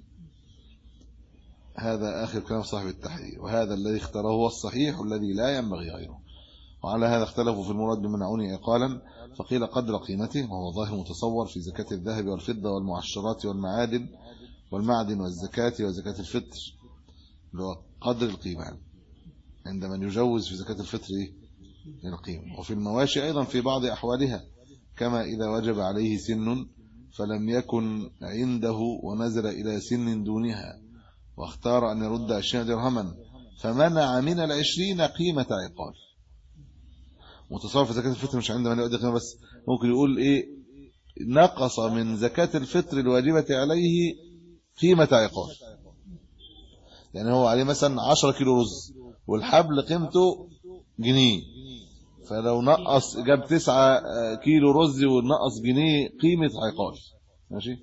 هذا آخر كلام صاحب التحرير وهذا الذي اختاره هو الصحيح الذي لا ينبغي غيره وعلى هذا اختلفوا في المراد بمنعوني عقالا فقيل قدر قيمته وهو ظاهر متصور في زكاة الذهب والفضة والمعشرات والمعادن والمعدن والزكاة وزكاة الفطر اللي هو قدر القيمة عند من يجوز في زكاة الفطر إيه؟ القيمة وفي المواشي أيضا في بعض أحوالها كما إذا وجب عليه سن فلم يكن عنده ونزل إلى سن دونها واختار أن يرد عشرين درهما فمنع من العشرين قيمة عقال متصور في زكاة الفطر مش عند من يؤدي قيمة بس ممكن يقول إيه نقص من زكاة الفطر الواجبة عليه قيمة عقال يعني هو عليه مثلا 10 كيلو رز والحبل قيمته جنيه فلو نقص جاب 9 كيلو رز ونقص جنيه قيمة عقال ماشي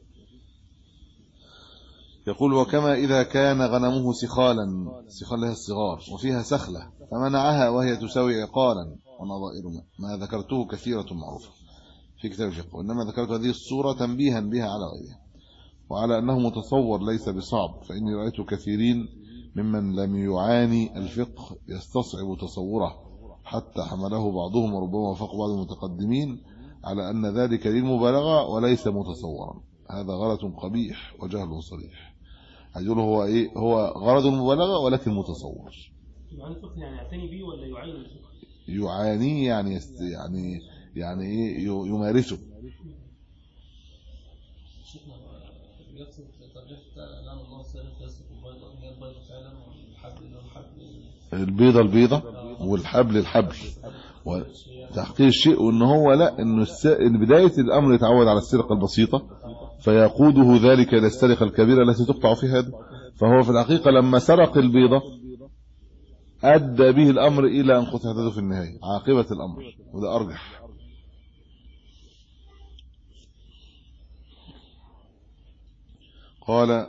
يقول وكما إذا كان غنمه سخالا سخال لها الصغار وفيها سخلة فمنعها وهي تساوي عقالا ونظائر ما, ما ذكرته كثيرة معروفة في كتاب الفقه وإنما ذكرت هذه الصورة تنبيها بها على غيرها وعلى أنه متصور ليس بصعب فإني رأيت كثيرين ممن لم يعاني الفقه يستصعب تصوره حتى حمله بعضهم وربما وافق بعض المتقدمين على أن ذلك للمبالغة وليس متصورا هذا غلط قبيح وجهل صريح هيقول هو ايه هو غرض المبالغة ولكن متصور يعاني الفقه يعني يعتني بيه ولا يعين الفقه؟ يعانيه يعني يست يعني يعني ايه ي- يمارسه شيخنا يقصد الترجيح بتاع لعن الله السارق يسرق البيضة هي البيضة فعلا الحبل اللي هو الحبل البيضة البيضة والحبل الحبل وتحقيق الشيء وان هو لا انه الس... ان بداية الامر يتعود على السرقة البسيطة فيقوده ذلك الى السرقة الكبيرة التي تقطع في هذا فهو في الحقيقة لما سرق البيضة ادى به الامر الى ان قطع يده في النهاية عاقبة الامر وده ارجح قال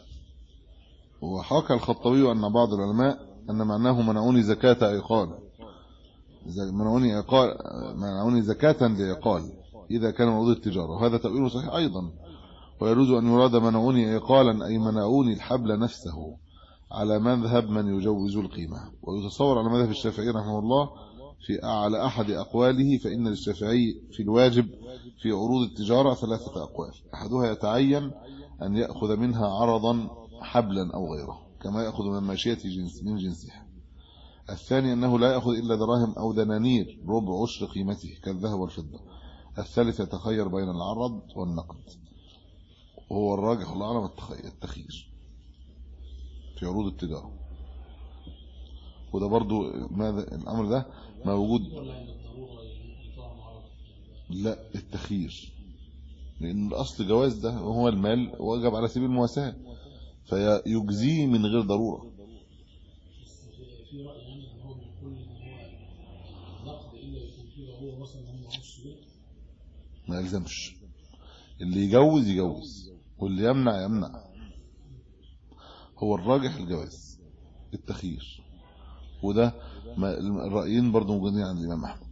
وحكى الخطبي أن بعض العلماء أن معناه منعوني زكاة عقال ز- منعوني عقال منعوني زكاة لعقال إذا كان موضوع التجارة وهذا تأويل صحيح أيضا ويجوز أن يراد منعوني عقالا أي منعوني الحبل نفسه على مذهب من يجوز القيمة ويتصور على مذهب الشافعي رحمه الله في على أحد أقواله فإن للشافعي في الواجب في عروض التجارة ثلاثة أقوال أحدها يتعين أن يأخذ منها عرضا حبلا أو غيره كما يأخذ من ماشية جنس من جنسها الثاني أنه لا يأخذ إلا دراهم أو دنانير ربع عشر قيمته كالذهب والفضة الثالث يتخير بين العرض والنقد وهو الراجح الله أعلم التخ- التخيير في عروض التجارة وده برضو ماذا الأمر ده موجود ولا عند الضروره يطلع معرض لا التخيير لأن الأصل جواز ده وهو المال وجب على سبيل المواساة فيجزيه من غير ضرورة بس في- في راي يعني ان هو بيقول ان هو نقد الا يكون فيه ضروره مثلا هم معهوش بيت ما يلزمش اللي يجوز يجوز واللي يمنع يمنع هو الراجح الجواز التخيير وده ما الرأيين برضو موجودين عند الإمام أحمد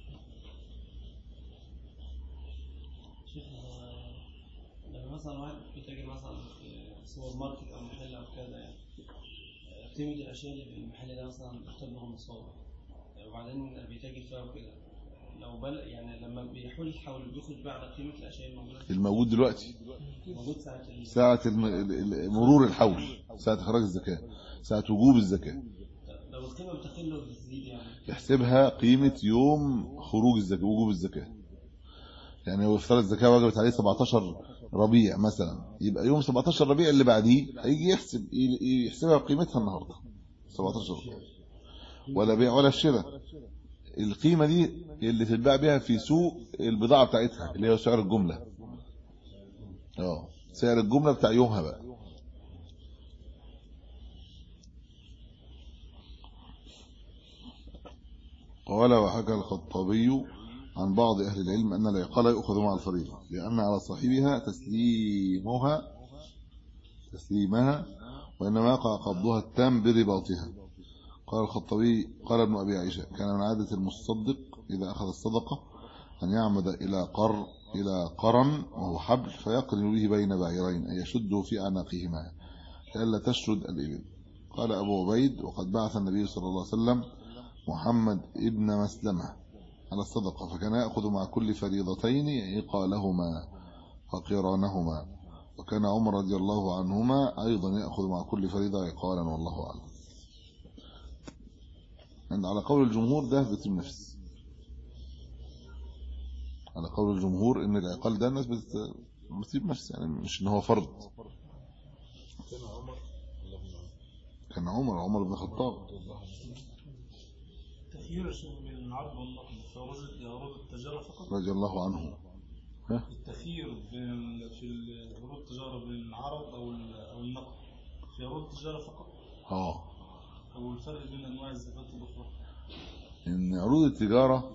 شيخ آه، لما مثلا واحد بيتاجر مثلا في سوبر ماركت او محل او كذا يعني آه، قيمة الأشياء اللي في المحل ده مثلا بتبلغ النصاب آه، وبعدين بيتاجر فيها وكده لو بل يعني لما بيحول يحول بيخرج بقى على قيمة الأشياء الموجودة الموجود دلوقتي موجود ساعة ال- ساعة الم- ال- ال- مرور الحول ساعة إخراج الزكاة ساعة وجوب الزكاة لو القيمة بتقل وبتزيد يعني يحسبها قيمة يوم خروج الزكاة وجوب الزكاة يعني هو افترض الزكاة وجبت عليه 17 ربيع مثلا يبقى يوم 17 ربيع اللي بعديه هيجي يحسب ي- يحسبها قيمتها النهارده 17 ربيع ولا بيع ولا شراء القيمة دي اللي تتباع بيها في سوق البضاعة بتاعتها اللي هي سعر الجملة اه سعر الجملة بتاع يومها بقى قال وحكى الخطابي عن بعض أهل العلم أن العقال يؤخذ مع الفريضة لأن على صاحبها تسليمها تسليمها وإنما يقع قبضها التام برباطها قال الخطابي قال ابن أبي عائشة كان من عادة المصدق إذا أخذ الصدقة أن يعمد إلى قر إلى قرن وهو حبل فيقرن به بين بعيرين أي يشده في أعناقهما لئلا تشرد الإبل قال أبو عبيد وقد بعث النبي صلى الله عليه وسلم محمد ابن مسلمة على الصدقة فكان يأخذ مع كل فريضتين عقالهما وقرانهما وكان عمر رضي الله عنهما أيضا يأخذ مع كل فريضة عقالا والله أعلم عند على قول الجمهور ده بتم نفس على قول الجمهور ان العقال ده الناس بت- بتسيب نفس يعني مش ان هو فرض كان عمر ولا ابن عمر كان عمر عمر بن الخطاب تخيير الشيخ بين العرض والنقد في عروض عروض التجارة فقط رضي الله عنه التخيير بين في عروض التجارة بين العرض أو ال- أو النقد في عروض التجارة فقط اه أو الفرق بين أنواع الزكاة الأخرى ان عروض التجارة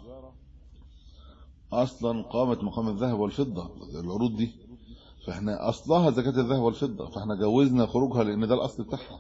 اصلا قامت مقام الذهب والفضة العروض دي فاحنا اصلها زكاة الذهب والفضة فاحنا جوزنا خروجها لان ده الاصل بتاعها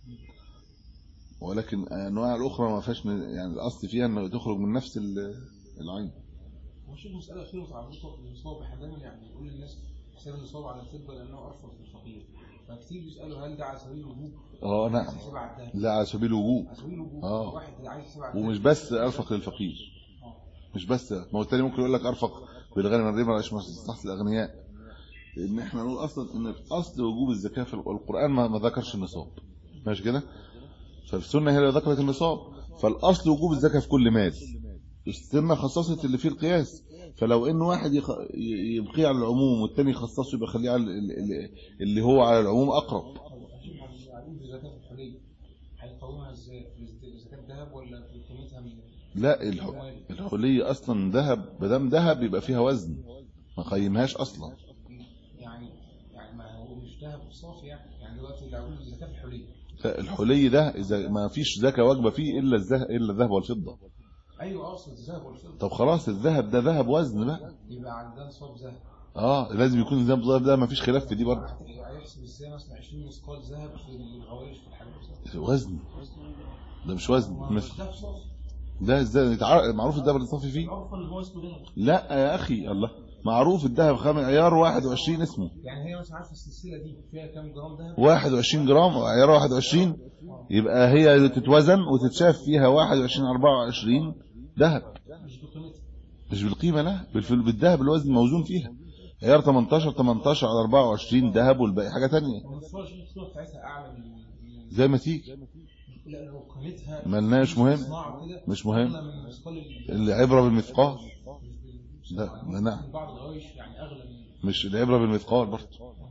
ولكن انواع الاخرى ما فيهاش يعني الاصل فيها انه تخرج من نفس ال- العين مش المسألة فيه متعلقة بالنصاب احيانا يعني يقول للناس حساب النصاب على الفضة لأنه أرفض للفقير فكتير بيسألوا هل ده على سبيل الوجوب؟ اه نعم حساب على الذهب لا على سبيل الوجوب على سبيل الوجوب آه. واحد عايز حساب على الذهب ومش بس ارفق للفقير مش بس ما هو التاني ممكن يقول لك ارفق بالغني من الربا مش مصلحه الاغنياء لان احنا نقول اصلا ان الاصل وجوب الزكاه في القران ما, ما ذكرش النصاب ماشي كده فالسنه هي اللي ذكرت النصاب فالاصل وجوب الزكاه في كل مال السنه خصصت اللي فيه القياس فلو ان واحد يخ... ي- يبقيه على العموم والتاني يخصصه يبقى خليه على ال- ال- اللي هو على العموم اقرب يعلم بزكاة الحلي هيطلع نقومها ازاي؟ اذا كان ذهب ولا قيمتها من لا الح- الحلي اصلا ذهب ما دام ذهب يبقى فيها وزن ما قيمهاش اصلا يعني يعني ما هو مش ذهب صافي يعني يعني دلوقتي اللي هقول الزكاه في الحلي لا، الحلي ده اذا ما فيش زكاه واجبه فيه الا الذهب الا الذهب والفضه ايوه اقصد الذهب والفضه طب خلاص الذهب ده ذهب وزن بقى يبقى عندنا نصاب ذهب اه لازم يكون الذهب ذهب ده ما فيش خلاف في دي برضه هيحسب ازاي مثلا 20 مثقال ذهب في الغوايش في الحاجات وزن ده مش وزن ما هو مثل مش ذهب صافي ده ازاي يتع- معروف الذهب اللي صافي فيه عرفا ان هو اسمه ذهب لا يا اخي الله معروف الذهب خام عيار 21 اسمه يعني هي مثلا عارفه السلسله دي فيها كام جرام ذهب 21 جرام عيار 21 يبقى هي تتوزن وتتشاف فيها 21 24 ذهب مش بقيمتها مش بالقيمه لا بالفل- بالذهب الوزن موزون فيها عيار 18 18 على 24 ذهب والباقي حاجه تانية الصوره الصوره بتاعتها اعلى من من- زي ما تيجي لا لو قيمتها ملناش مهم صناعه كده مش مهم. أغلى من مثقال ال- العبره بالمثقال مش لا، بالصناعة. لا، نعم. بعض الغوايش يعني اغلى من مش العبره بالمثقال برضه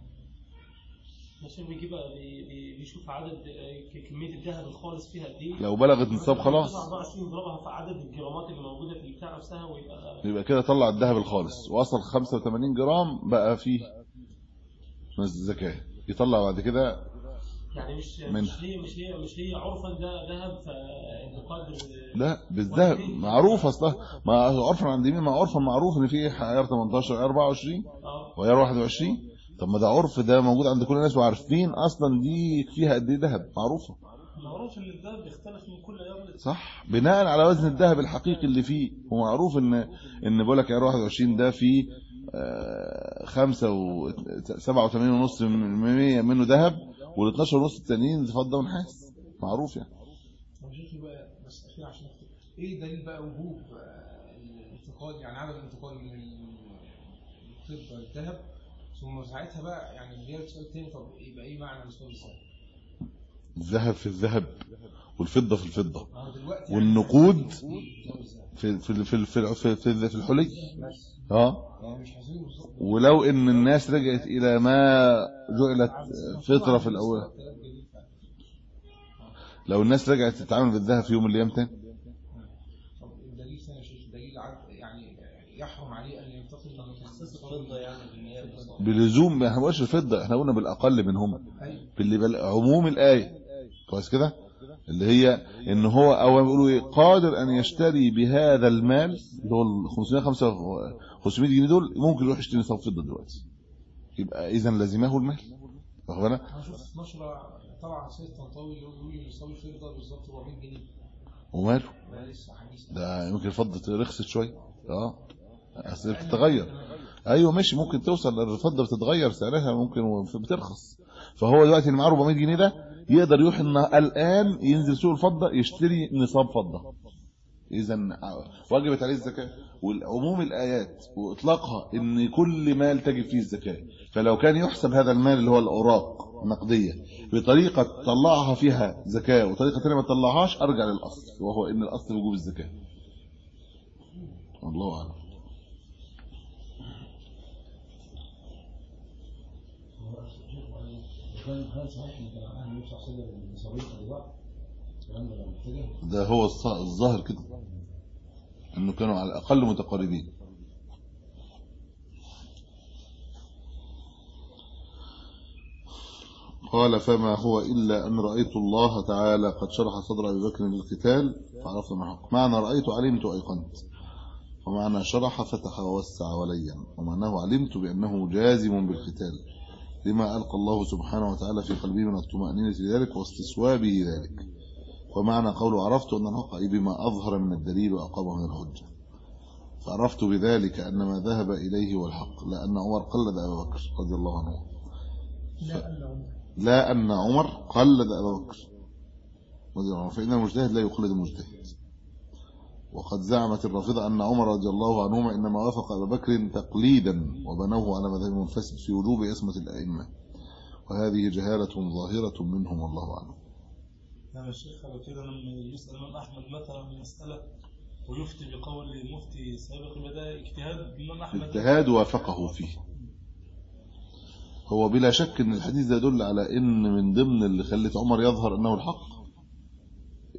عشان بيجيب بي- بي- بيشوف عدد آه، ك- كميه الذهب الخالص فيها قد ايه لو بلغت نصاب خلاص 24 ضربها في عدد الجرامات اللي موجوده في البتاع نفسها ويبقى يبقى كده طلع الذهب الخالص وصل 85 جرام بقى فيه من الزكاه يطلع بعد كده يعني مش منها. مش هي مش هي مش هي عرفا ده ذهب فانتقاد لا بالذهب معروف اصلا ما عرفا عند مين ما عرفا معروف ان في عيار 18 عيار 24 اه وعيار 21 طب ما ده عرف ده موجود عند كل الناس وعارفين اصلا دي فيها قد ايه ذهب معروفه معروف ان الذهب بيختلف من كل يوم صح بناء على وزن الذهب الحقيقي اللي فيه ومعروف ان ان بقول لك عيار 21 ده فيه آه، خمسة و سبعة وثمانين ونص من مية منه ذهب وال 12 ونص التانيين فضة ونحاس معروف يعني طب شوفي بقى بس اخير عشان اكتب ايه دليل بقى وجوب آه، الانتقال يعني عدم الانتقال من الفضه للذهب ثم ساعتها بقى يعني جاي سؤال تاني طب يبقى ايه معنى نصاب الذهب؟ الذهب في الذهب والفضة في الفضة ما هو دلوقتي والنقود يعني نصاب الذهب في في في في في, في, في الحلي بس اه يعني مش عايزين بالظبط ولو ان الناس رجعت الى ما جعلت فطرة في الاول لو الناس رجعت تتعامل بالذهب في يوم من الايام تاني طب الدليل ثاني يا شيخ دليل عد- يعني يحرم عليه ان ينتقل من تخصيص الفضة يعني بالنيابة بلزوم ما هوش الفضة احنا قلنا بالاقل منهما ايوه باللي بل عموم الآية كويس كده اللي هي ان هو او بيقولوا ايه قادر ان يشتري بهذا المال اللي هو ال 505 500 جنيه دول ممكن يروح يشتري نصاب فضه دلوقتي يبقى اذا لزمه المال واخد بالك انا شفت نشره طبعا سيد طنطاوي يقول لي نصاب الفضه بالظبط 400 جنيه وماله ده لسه حديث ده يمكن الفضه رخصت شويه اه اصل بتتغير ايوه ماشي ممكن توصل الفضه بتتغير سعرها ممكن بترخص فهو دلوقتي اللي معاه 400 جنيه ده يقدر يروح ان الان ينزل سوق الفضه يشتري نصاب فضه اذا وجبت عليه الزكاه والعموم الايات واطلاقها ان كل مال تجب فيه الزكاه فلو كان يحسب هذا المال اللي هو الاوراق النقديه بطريقه طلعها فيها زكاه وطريقه ثانيه ما تطلعهاش ارجع للاصل وهو ان الاصل وجوب الزكاه والله اعلم وكان هل صحيح ان كان عهد النبي صلى الله عليه وسلم المصاريف الرضاع الكلام ده لو محتاجه ده هو الص- الظاهر كده انه كانوا على الاقل متقاربين قال فما هو إلا أن رأيت الله تعالى قد شرح صدر أبي بكر للقتال فعرفت ما حق معنى رأيت علمت أيقنت ومعنى شرح فتح ووسع ولين ومعناه علمت بأنه جازم بالقتال لما ألقى الله سبحانه وتعالى في قلبه من الطمأنينة لذلك واستسوابه ذلك ومعنى قوله عرفت أن الحق أي بما أظهر من الدليل وأقامه من الحجة فعرفت بذلك أن ما ذهب إليه هو الحق لأن عمر قلد أبا بكر رضي الله عنه لا أنه لا أن عمر قلد أبا بكر رضي الله عنه فإن المجتهد لا يقلد المجتهد وقد زعمت الرافضة أن عمر رضي الله عنهما إنما وافق أبا بكر تقليدا وبنوه على مذهب منفسد في وجوب اسمة الأئمة وهذه جهالة ظاهرة منهم والله أعلم نعم يا شيخ على كده لما يسأل الإمام أحمد مثلا في مسألة ويفتي بقول مفتي سابق يبقى ده اجتهاد الإمام أحمد اجتهاد وافقه فيه هو بلا شك ان الحديث ده يدل على ان من ضمن اللي خلت عمر يظهر انه الحق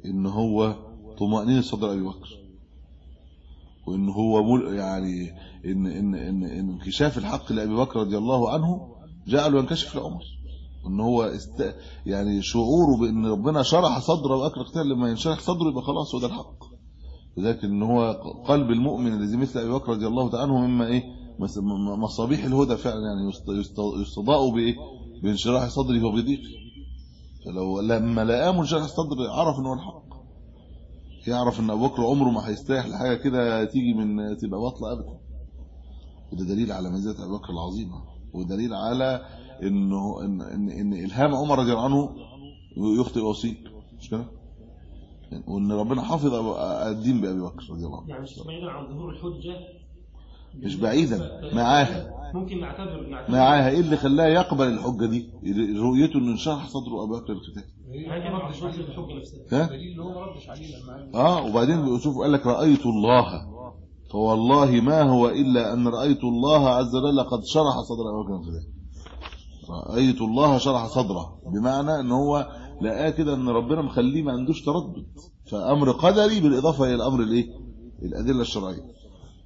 ان هو طمأنينة صدر ابي بكر وان هو مل يعني ان ان ان, إن انكشاف الحق لابي بكر رضي الله عنه جعله ينكشف لعمر ان هو است يعني شعوره بان ربنا شرح صدر ابي بكر اختار لما ينشرح صدره يبقى خلاص هو ده الحق لذلك ان هو قلب المؤمن الذي مثل ابي بكر رضي الله تعالى عنه مما ايه مس- م- مصابيح الهدى فعلا يعني يست- يست- يستضاء بايه بانشراح صدره وبضيق فلو لما لقاه منشرح الصدر عرف ان هو الحق يعرف ان ابو بكر عمره ما هيستريح لحاجه كده تيجي من تبقى باطله ابدا وده دليل على ميزات ابي بكر العظيمه ودليل على انه ان ان, إن الهام عمر رضي الله عنه يخطئ ويصيب مش كده وان ربنا حافظ أبو- الدين بابي بكر رضي الله عنه يعني مش بعيدا عن ظهور الحجة مش بعيدا معاها ممكن نعتبر نعتبر معاها ايه اللي خلاه يقبل الحجه دي رؤيته ان انشرح صدره ابي بكر الختان هذه رد حجة الحجة نفسها ها دليل ان هو ما ردش عليه لما قال اه وبعدين شوف قال لك رايت الله فوالله ما هو الا ان رايت الله عز وجل قد شرح صدر ابي بكر الختان رايت الله شرح صدره بمعنى ان هو لقاه كده ان ربنا مخليه ما عندوش تردد فامر قدري بالاضافه الى الامر الايه الادله الشرعيه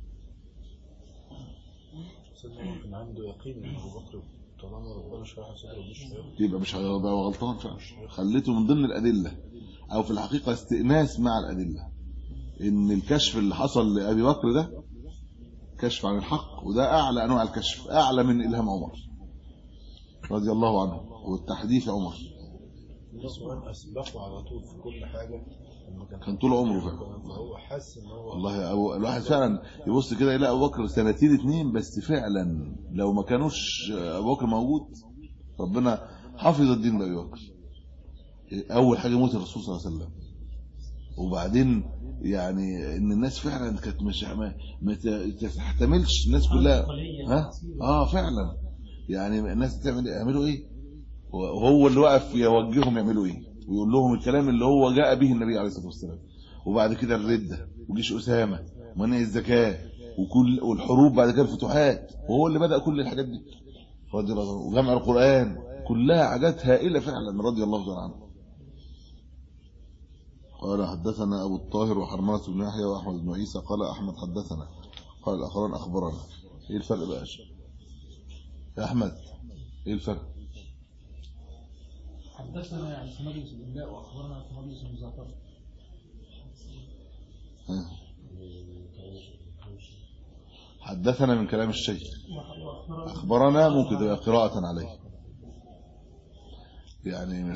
سيدنا عمر كان عنده يقين ان ابو بكر طالما ربنا شرح صدره مش هيغلط. يبقى مش هيبقى غلطان فعلا خليته من ضمن الادله او في الحقيقه استئناس مع الادله ان الكشف اللي حصل لابي بكر ده كشف عن الحق وده اعلى انواع الكشف اعلى من الهام عمر رضي الله عنه والتحديث عمر الناس وين اسبقوا على طول في كل حاجه لما كان كان طول عمره فعلا فهو حس ان هو والله أبو الواحد فعلا يبص كده يلاقي ابو بكر سنتين اتنين بس فعلا لو ما كانوش ابو بكر موجود ربنا حافظ الدين بابي بكر اول حاجه موت الرسول صلى الله عليه وسلم وبعدين يعني ان الناس فعلا كانت مش ما, ما ت- تحتملش الناس كلها ها اه فعلا يعني الناس تعمل يعملوا ايه وهو اللي واقف يوجههم يعملوا ايه ويقول لهم الكلام اللي هو جاء به النبي عليه الصلاه والسلام وبعد كده الرده وجيش اسامه ومنع الزكاه وكل والحروب بعد كده الفتوحات وهو اللي بدا كل الحاجات دي رضي الله عنه وجمع القران كلها حاجات هائله فعلا رضي الله تعالى عنه قال حدثنا ابو الطاهر وحرمله بن يحيى واحمد بن عيسى قال احمد حدثنا قال الاخران اخبرنا ايه الفرق بقى يا شيخ؟ يا احمد ايه الفرق حدثنا يعني في مجلس الاملاء واخبرنا في مجلس المذاكره ها. حدثنا من كلام الشيخ اخبرنا ممكن تبقى قراءه عليه يعني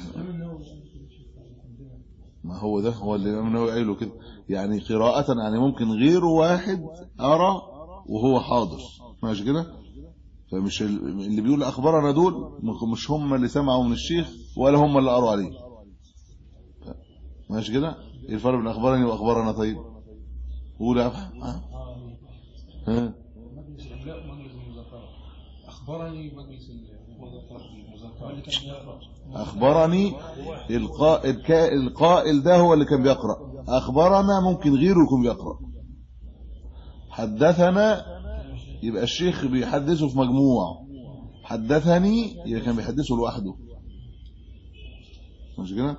ما هو ده هو اللي الامام النووي قايله كده يعني قراءه يعني ممكن غير واحد ارى وهو حاضر ماشي كده فمش ال- اللي بيقول اخبرنا دول مش هم اللي سمعوا من الشيخ ولا هم اللي قروا عليه ماشي كده ايه الفرق بين اخبرني واخبرنا طيب قول يا أبحث. ها ها مجلس الاملاء ومجلس المذاكره اخبرني مجلس المذاكره المذاكره اللي كان بيقرا اخبرني القائل كا- القائل ده هو اللي كان بيقرا اخبرنا ممكن غيره يكون بيقرا حدثنا يبقى الشيخ بيحدثه في مجموع حدثني يبقى كان بيحدثه لوحده مش كده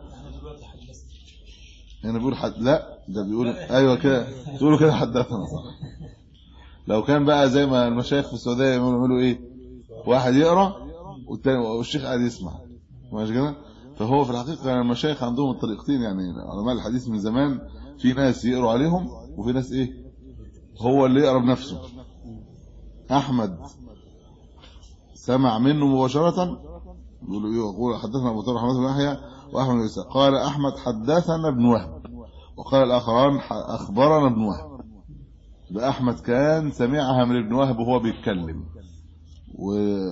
هنا بيقول حد لا ده بيقول ايوه كده تقولوا كده حدثنا صح لو كان بقى زي ما المشايخ في السعوديه يعملوا يعملوا ايه واحد يقرا والتاني والشيخ قاعد يسمع ماشي كده فهو في الحقيقه يعني المشايخ عندهم الطريقتين يعني علماء الحديث من زمان في ناس يقروا عليهم وفي ناس ايه هو اللي يقرا بنفسه احمد سمع منه مباشره يقول إيه؟ يقول حدثنا ابو طارق حماد بن يحيى واحمد بن عيسى قال احمد حدثنا ابن وهب وقال الاخران ح- اخبرنا ابن وهب يبقى احمد كان سمعها من ابن وهب وهو بيتكلم و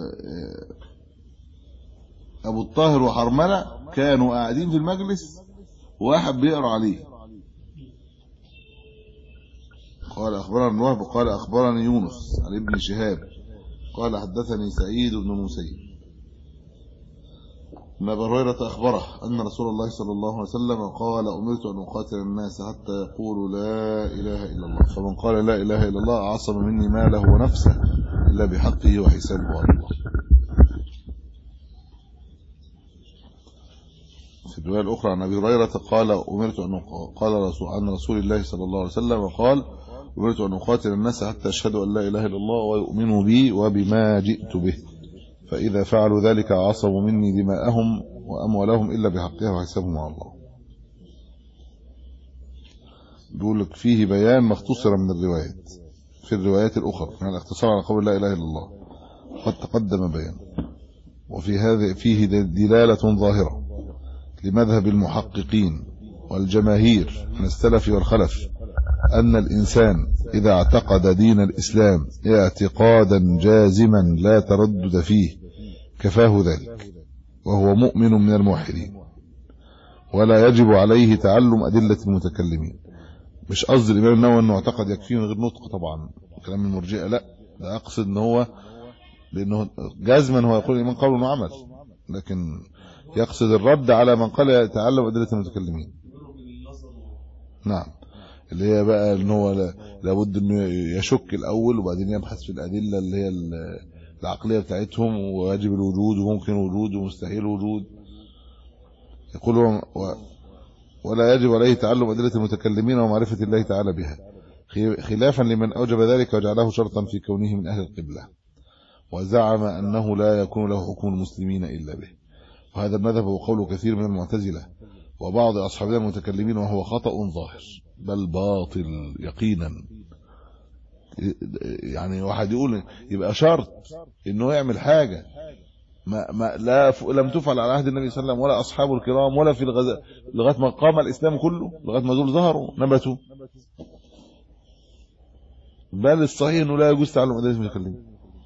ابو الطاهر وحرمله كانوا قاعدين في المجلس وواحد بيقرا عليه قال اخبرنا ابن وهب قال اخبرني يونس عن ابن شهاب قال حدثني سعيد بن المسيب ان ابا هريره اخبره ان رسول الله صلى الله عليه وسلم قال امرت ان اقاتل الناس حتى يقولوا لا اله الا الله فمن قال لا اله الا الله عصم مني ماله ونفسه الا بحقه وحسابه على الله في الرواية الأخرى عن أبي هريرة قال أمرت أن أق- قال رسول عن رسول الله صلى الله عليه وسلم قال أمرت أن أقاتل الناس حتى يشهدوا أن لا إله إلا الله ويؤمنوا بي وبما جئت به فإذا فعلوا ذلك عصموا مني دماءهم وأموالهم إلا بحقها وحسابهم على الله بيقول لك فيه بيان ما اختصر من الروايات في الروايات الأخرى من الاختصار على قول لا إله إلا الله قد تقدم بيان وفي هذا فيه دلالة ظاهرة لمذهب المحققين والجماهير من السلف والخلف أن الإنسان إذا اعتقد دين الإسلام اعتقادا جازما لا تردد فيه كفاه ذلك وهو مؤمن من الموحدين ولا يجب عليه تعلم أدلة المتكلمين مش قصد الإمام النووي أنه اعتقد يكفيه من غير نطق طبعا كلام المرجئة لا ده أقصد أنه هو لأنه جازما هو يقول الإيمان قول وعمل لكن يقصد الرد على من قال يتعلم أدلة المتكلمين نعم اللي هي بقى ان هو لا- لابد انه يشك الاول وبعدين يبحث في الادله اللي هي ال- العقليه بتاعتهم وواجب الوجود وممكن الوجود ومستحيل الوجود يقول هو- و- ولا يجب عليه تعلم ادله المتكلمين ومعرفه الله تعالى بها خي- خلافا لمن اوجب ذلك وجعله شرطا في كونه من اهل القبله وزعم انه لا يكون له حكم المسلمين الا به وهذا المذهب هو قول كثير من المعتزله وبعض اصحابنا المتكلمين وهو خطا ظاهر بل باطل يقينا يعني واحد يقول يبقى شرط انه يعمل حاجه ما ما لا ف... لم تفعل على عهد النبي صلى الله عليه وسلم ولا اصحابه الكرام ولا في الغزاء لغايه ما قام الاسلام كله لغايه ما دول ظهروا نبتوا بل الصحيح انه لا يجوز تعلم ادله المتكلمين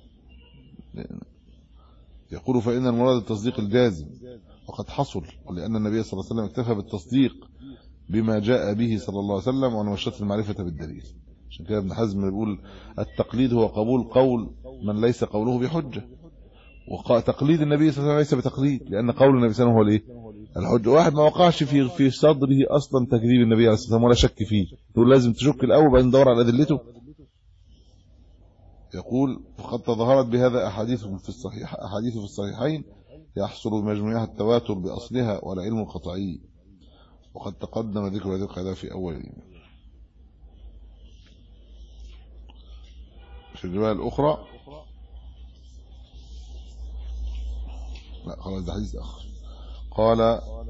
يقول فان المراد التصديق الجازم وقد حصل لان النبي صلى الله عليه وسلم اكتفى بالتصديق بما جاء به صلى الله عليه وسلم وأن وشرط المعرفة بالدليل عشان كده ابن حزم يقول التقليد هو قبول قول من ليس قوله بحجة وتقليد النبي صلى الله عليه وسلم ليس بتقليد لأن قول النبي صلى الله عليه وسلم هو الايه الحجة واحد ما وقعش في في صدره أصلا تكذيب النبي عليه الصلاة والسلام ولا شك فيه يقول لازم تشك الأول بعدين تدور على أدلته يقول فقد تظاهرت بهذا أحاديث في الصحيح أحاديث في الصحيحين يحصل بمجموعها التواتر بأصلها والعلم القطعي وقد تقدم ذكر هذه القاعدة في أول الإيمان في الرواية الأخرى لا خلاص ده حديث آخر قال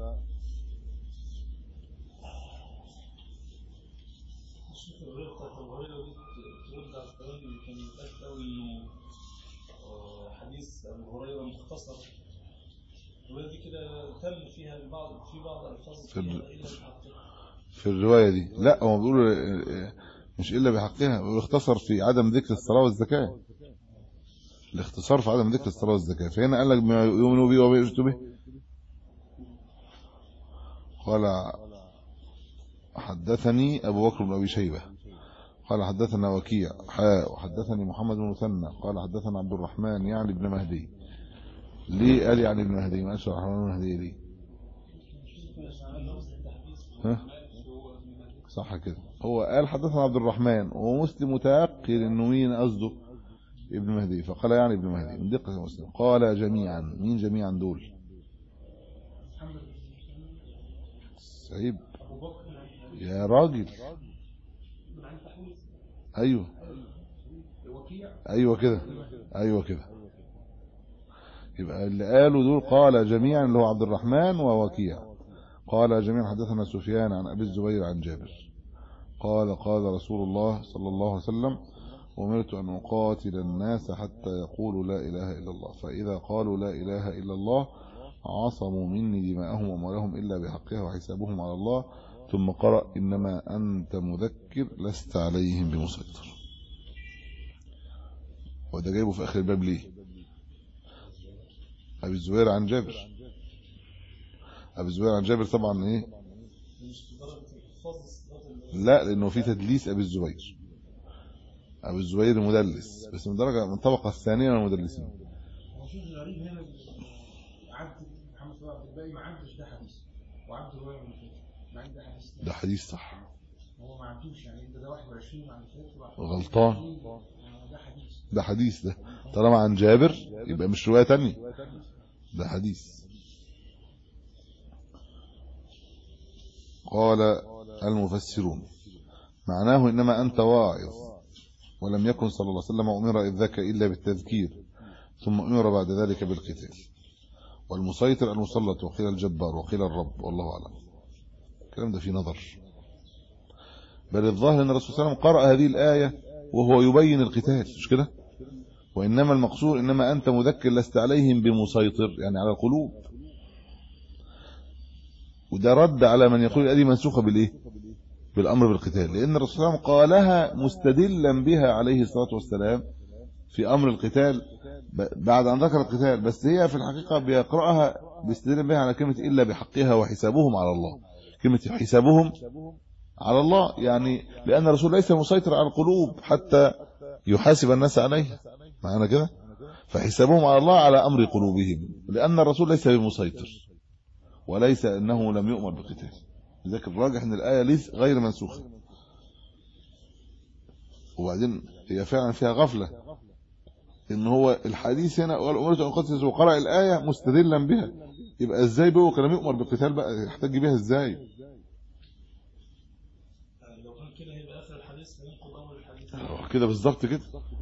الشيخ الرواية بتاعت أبو هريرة دي ترد على الكلام اللي كان بيتقال قوي إنه آه، حديث أبو هريرة مختصر الرواية دي كده تم فيها بعض في بعض الألفاظ في فيها ال- إلا بحقها في الرواية دي لا هو بيقولوا آه، مش إلا بحقها بيقولوا اختصر في عدم ذكر الصلاة والزكاة الاختصار في عدم ذكر الصلاة والزكاة فهنا قال لك بما يؤمنوا به وما يؤتوا به قال حدثني أبو بكر بن أبي شيبة قال حدثنا وكيع حاء وحدثني محمد بن مثنى قال حدثنا عبد الرحمن يعني ابن مهدي ليه قال يعني ابن مهدي ما قالش عبد الرحمن بن مهدي ليه ها صح كده هو قال حدثنا عبد الرحمن ومسلم متيقن انه مين قصده ابن مهدي فقال يعني ابن مهدي من دقة مسلم قال جميعا مين جميعا دول سعيد يا راجل ايوه ايوه كده ايوه كده يبقى اللي قالوا دول قال جميعا اللي هو عبد الرحمن ووكيع قال جميعا حدثنا سفيان عن ابي الزبير عن جابر قال قال رسول الله صلى الله عليه وسلم أمرت أن أقاتل الناس حتى يقولوا لا إله إلا الله فإذا قالوا لا إله إلا الله عصموا مني دماءهم وأموالهم إلا بحقها وحسابهم على الله ثم قرأ إنما أنت مذكر لست عليهم بمسيطر وده جايبه في آخر الباب ليه أبي الزبير عن جابر أبي الزبير عن جابر طبعا إيه لا لأنه في تدليس أبي الزبير أبو الزبير مدلس بس من درجة من الطبقة الثانية من المدلسين هو شيء غريب هنا عبد محمد فؤاد عبد الباقي ما عدش ده حديث وعبد الرواية من كده مع ان ده حديث ده حديث صح هو ما عدوش يعني انت ده 21 وعند فاتح غلطان. ده حديث ده حديث ده طالما عن جابر يبقى مش رواية تانية ده حديث قال المفسرون معناه إنما أنت واعظ ولم يكن صلى الله عليه وسلم أمر إذ ذاك إلا بالتذكير ثم أمر بعد ذلك بالقتال والمسيطر المسلط وقيل الجبار وقيل الرب والله أعلم الكلام ده فيه نظر بل الظاهر أن الرسول صلى الله عليه وسلم قرأ هذه الآية وهو يبين القتال مش كده وإنما المقصود إنما أنت مذكر لست عليهم بمسيطر يعني على القلوب وده رد على من يقول الآية دي منسوخة بالإيه بالأمر بالقتال لأن الرسول صلى الله عليه وسلم قالها مستدلا بها عليه الصلاة والسلام في أمر القتال ب- بعد أن ذكر القتال بس هي في الحقيقة بيقرأها بيستدل بها على كلمة إلا بحقها وحسابهم على الله كلمة حسابهم على الله يعني لأن الرسول ليس مسيطر على القلوب حتى يحاسب الناس عليها معنا كده فحسابهم على الله على أمر قلوبهم لأن الرسول ليس بمسيطر وليس أنه لم يؤمر بقتال لذلك الراجح أن الآية ليس غير منسوخة وبعدين هي فعلا فيها غفلة ان هو الحديث هنا والأمرة أن قتل وقرأ الآية مستدلا بها يبقى ازاي بقى كلام يؤمر بالقتال بقى يحتاج بيها ازاي لو كان كده هيبقى آخر الحديث هينقض أول الحديث كده بالظبط كده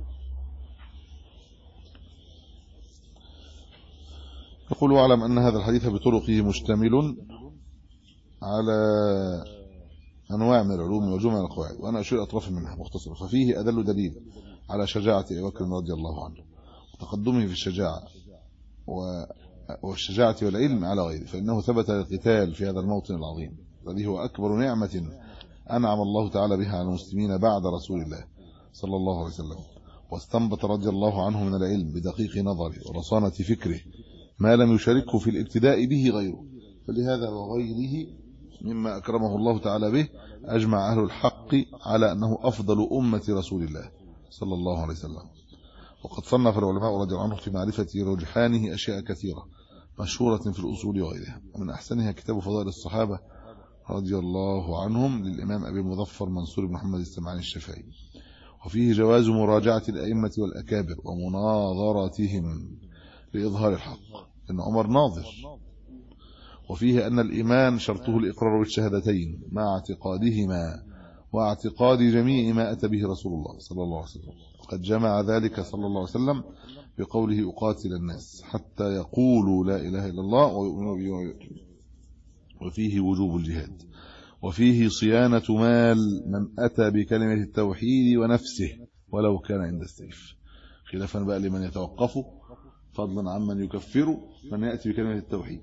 يقول واعلم أن هذا الحديث بطرقه مشتمل على أنواع من العلوم وجمع القواعد وأنا أشير أطراف منها مختصرة ففيه أدل دليل على شجاعة أبي بكر رضي الله عنه وتقدمه في الشجاعة و- والشجاعة والعلم على غيره فإنه ثبت القتال في هذا الموطن العظيم الذي هو أكبر نعمة أنعم الله تعالى بها على المسلمين بعد رسول الله صلى الله عليه وسلم واستنبط رضي الله عنه من العلم بدقيق نظره ورصانة فكره ما لم يشاركه في الابتداء به غيره فلهذا وغيره مما أكرمه الله تعالى به أجمع أهل الحق على أنه أفضل أمة رسول الله صلى الله عليه وسلم وقد صنف العلماء رضي الله عنهم في معرفة رجحانه أشياء كثيرة مشهورة في الأصول وغيرها ومن أحسنها كتاب فضائل الصحابة رضي الله عنهم للإمام أبي المظفر منصور بن محمد السمعاني الشافعي وفيه جواز مراجعة الأئمة والأكابر ومناظرتهم لإظهار الحق إن عمر ناظر وفيه أن الإيمان شرطه الإقرار بالشهادتين مع اعتقادهما واعتقاد جميع ما أتى به رسول الله صلى الله عليه وسلم وقد جمع ذلك صلى الله عليه وسلم بقوله أقاتل الناس حتى يقولوا لا إله إلا الله ويؤمنوا به ويؤمنوا وفيه وجوب الجهاد وفيه صيانة مال من أتى بكلمة التوحيد ونفسه ولو كان عند السيف خلافا بقى لمن يتوقف فضلا عمن يكفر من يأتي بكلمة التوحيد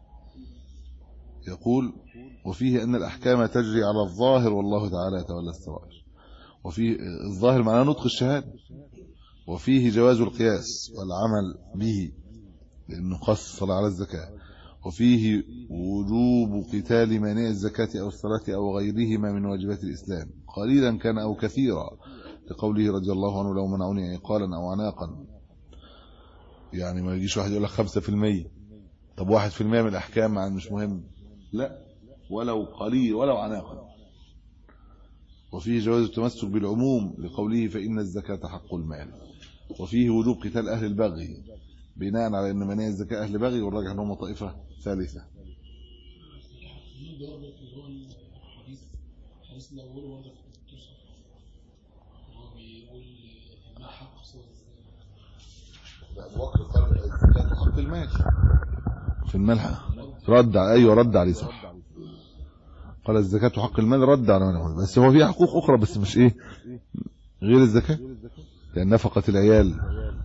يقول وفيه أن الأحكام تجري على الظاهر والله تعالى يتولى السرائر وفيه الظاهر معناه نطق الشهادة وفيه جواز القياس والعمل به لأنه قص الصلاة على الزكاة وفيه وجوب قتال مانع الزكاة أو الصلاة أو غيرهما من واجبات الإسلام قليلا كان أو كثيرا لقوله رضي الله عنه لو منعوني عقالا أو عناقا يعني ما يجيش واحد يقول لك 5% طب 1% من الأحكام مع مش مهم لا ولو قليل ولو عناقا وفيه جواز التمسك بالعموم لقوله فإن الزكاة حق المال وفيه وجوب قتال أهل البغي بناء على أن مناهي الزكاة أهل بغي والراجح أنهم طائفة ثالثة في ضرب اللي هو الحديث الحديث الأول ورد في التصف هو بيقول ما حق صوت أبو بكر قال الزكاة حق المال في المال رد على أيوة رد عليه صح قال الزكاة حق المال رد على من يقول بس هو في حقوق أخرى بس مش إيه غير الزكاة لأن نفقة العيال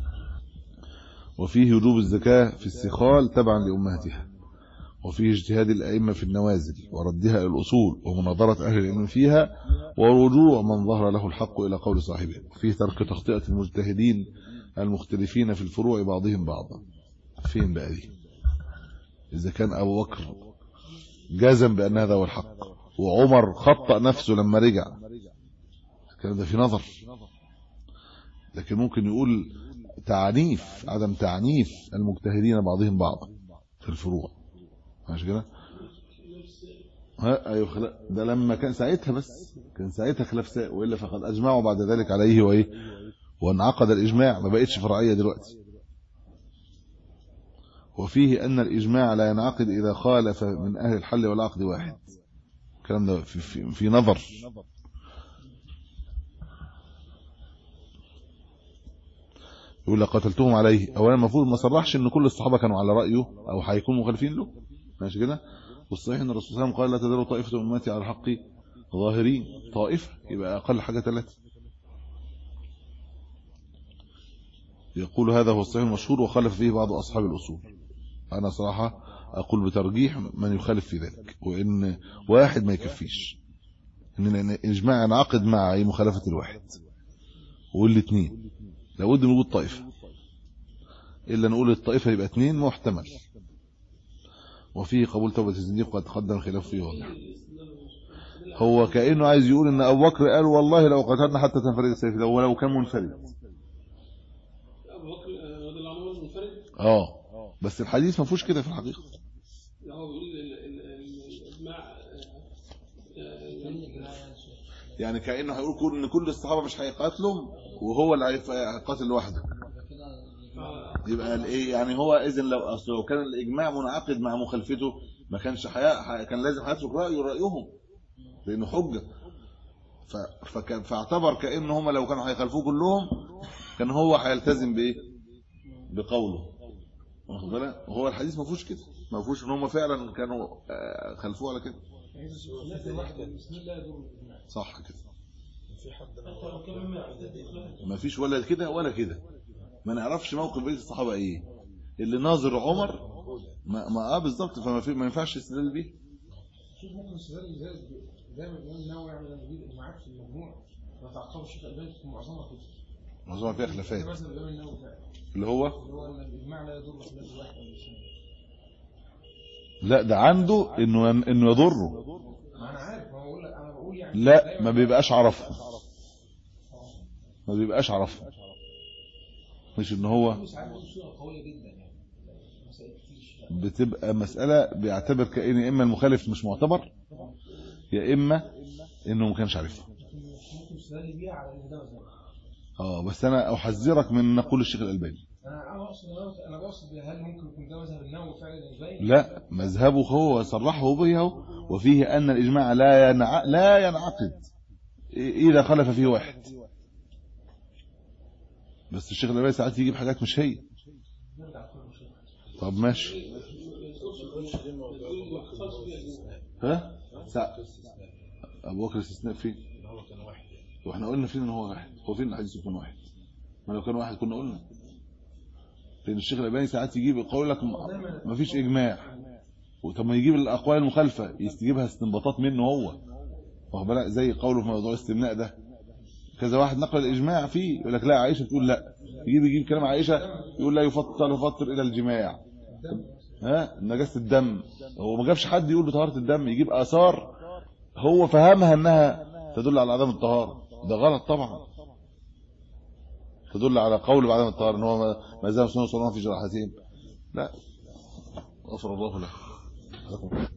وفيه وجوب الزكاة في السخال تبعا لأمهاتها وفيه اجتهاد الأئمة في النوازل وردها إلى الأصول ومناظرة أهل العلم فيها ورجوع من ظهر له الحق إلى قول صاحبه وفيه ترك تخطئة المجتهدين المختلفين في الفروع بعضهم بعضا فين بقى دي إذا كان أبو بكر جزم بأن هذا هو الحق وعمر خطأ نفسه لما رجع الكلام ده في نظر لكن ممكن يقول تعنيف عدم تعنيف المجتهدين بعضهم بعضا في الفروع ماشي كده ها ايوه خلا ده لما كان ساعتها بس كان ساعتها خلاف ساء والا فقد اجمعوا بعد ذلك عليه وايه وانعقد الاجماع ما بقتش فرعيه دلوقتي وفيه ان الاجماع لا ينعقد اذا خالف من اهل الحل والعقد واحد الكلام ده في, في, في نظر يقول لك قتلتهم عليه اولا المفروض ما صرحش ان كل الصحابه كانوا على رايه او هيكونوا مخالفين له ماشي كده والصحيح ان الرسول صلى الله عليه وسلم قال لا تزال طائفه من امتي على الحق ظاهرين طائفه يبقى اقل حاجه ثلاثه يقول هذا هو الصحيح المشهور وخالف فيه بعض اصحاب الاصول انا صراحه اقول بترجيح من يخالف في ذلك وان واحد ما يكفيش ان الاجماع ينعقد مع أي مخالفه الواحد والاثنين لابد من وجود طائفه الا نقول الطائفه يبقى اثنين محتمل وفيه قبول توبه الزنديق قد تقدم خلاف فيه واضح هو كانه عايز يقول ان ابو بكر قال والله لو قتلنا حتى تنفرد السيف لو ولو كان منفرد ابو بكر آه، رضي الله عنه هو المنفرد اه بس الحديث ما فيهوش كده في الحقيقه لا، هو بيقول ال- ال- ال- الاجماع آه، آه، يعني يعني كانه هيقول كل ان كل الصحابه مش هيقاتلوا وهو اللي هيف- هيقاتل لوحده يبقى الايه يعني هو اذا لو اصل لو كان الاجماع منعقد مع مخالفته ما كانش حياء ح- كان لازم هيترك رايه رايهم لانه حجه ف... فكان فاعتبر كان هم لو كانوا هيخالفوه كلهم كان هو هيلتزم بايه بقوله واخد بالك وهو الحديث ما فيهوش كده ما فيهوش ان هم فعلا كانوا آه، خالفوه على كده خلاف الواحد المسلمين لا يدور الاجماع صح كده حتى لو كان مما يعتد ما فيش ولا كده ولا كده ما نعرفش موقف بقيه الصحابه ايه اللي ناظر عمر ما ما اه بالظبط فما في ما ينفعش استدلال بيه شوف ممكن استدلال ذلك دايما الامام النووي يعمل لما يجيب اجماعات في المجموع لو تعقبوا الشيخ الالباني تكون معظمها كده معظمها فيها ده خلافات مثلا الامام النووي فعلا اللي هو اللي هو ان الاجماع لا يضر خلاف الواحد او الاثنين لا ده عنده انه انه يضره ما انا عارف ما بقول لك انا بقول يعني لا دايماً ما بيبقاش عرفها ما بيبقاش عرفها مش ان هو في ساعات بيقول صوره قويه جدا يعني مسائل كتير بتبقى مسألة بيعتبر كأن يا إما المخالف مش معتبر يا إما إنه ما كانش عارفها لكن ممكن استدل بيها على ان ده مذهب اه بس أنا أحذرك من نقول الشيخ الألباني انا انا اقصد انا بقصد هل ممكن يكون ده مذهب النووي فعلا الالباني لا مذهبه هو صرحه به هو، وفيه أن الإجماع لا ينع... لا ينعقد إذا خلف فيه واحد بس الشيخ الألباني ساعات يجيب حاجات مش هي نرجع كل شيء طب ماشي ها سا... أبو بكر استثناء فين واحنا قلنا فين ان هو واحد هو فين الحديث يكون واحد ما لو كان واحد كنا قلنا لان الشيخ الالباني ساعات يجيب يقول لك ما فيش اجماع طب ما يجيب الاقوال المخالفه يستجيبها استنباطات منه هو واخد بالك زي قوله في موضوع الاستمناء ده كذا واحد نقل الاجماع فيه يقول لك لا عائشه تقول لا يجيب يجيب كلام عائشه يقول لا يفطر يفطر الى الجماع ها نجاسه الدم هو ما جابش حد يقول بطهاره الدم يجيب اثار هو فهمها انها تدل على عدم الطهاره ده غلط طبعا تدل على قول بعدم الطهاره ان هو ما- ما زال سنه صلاه في جراحتين لا غفر الله له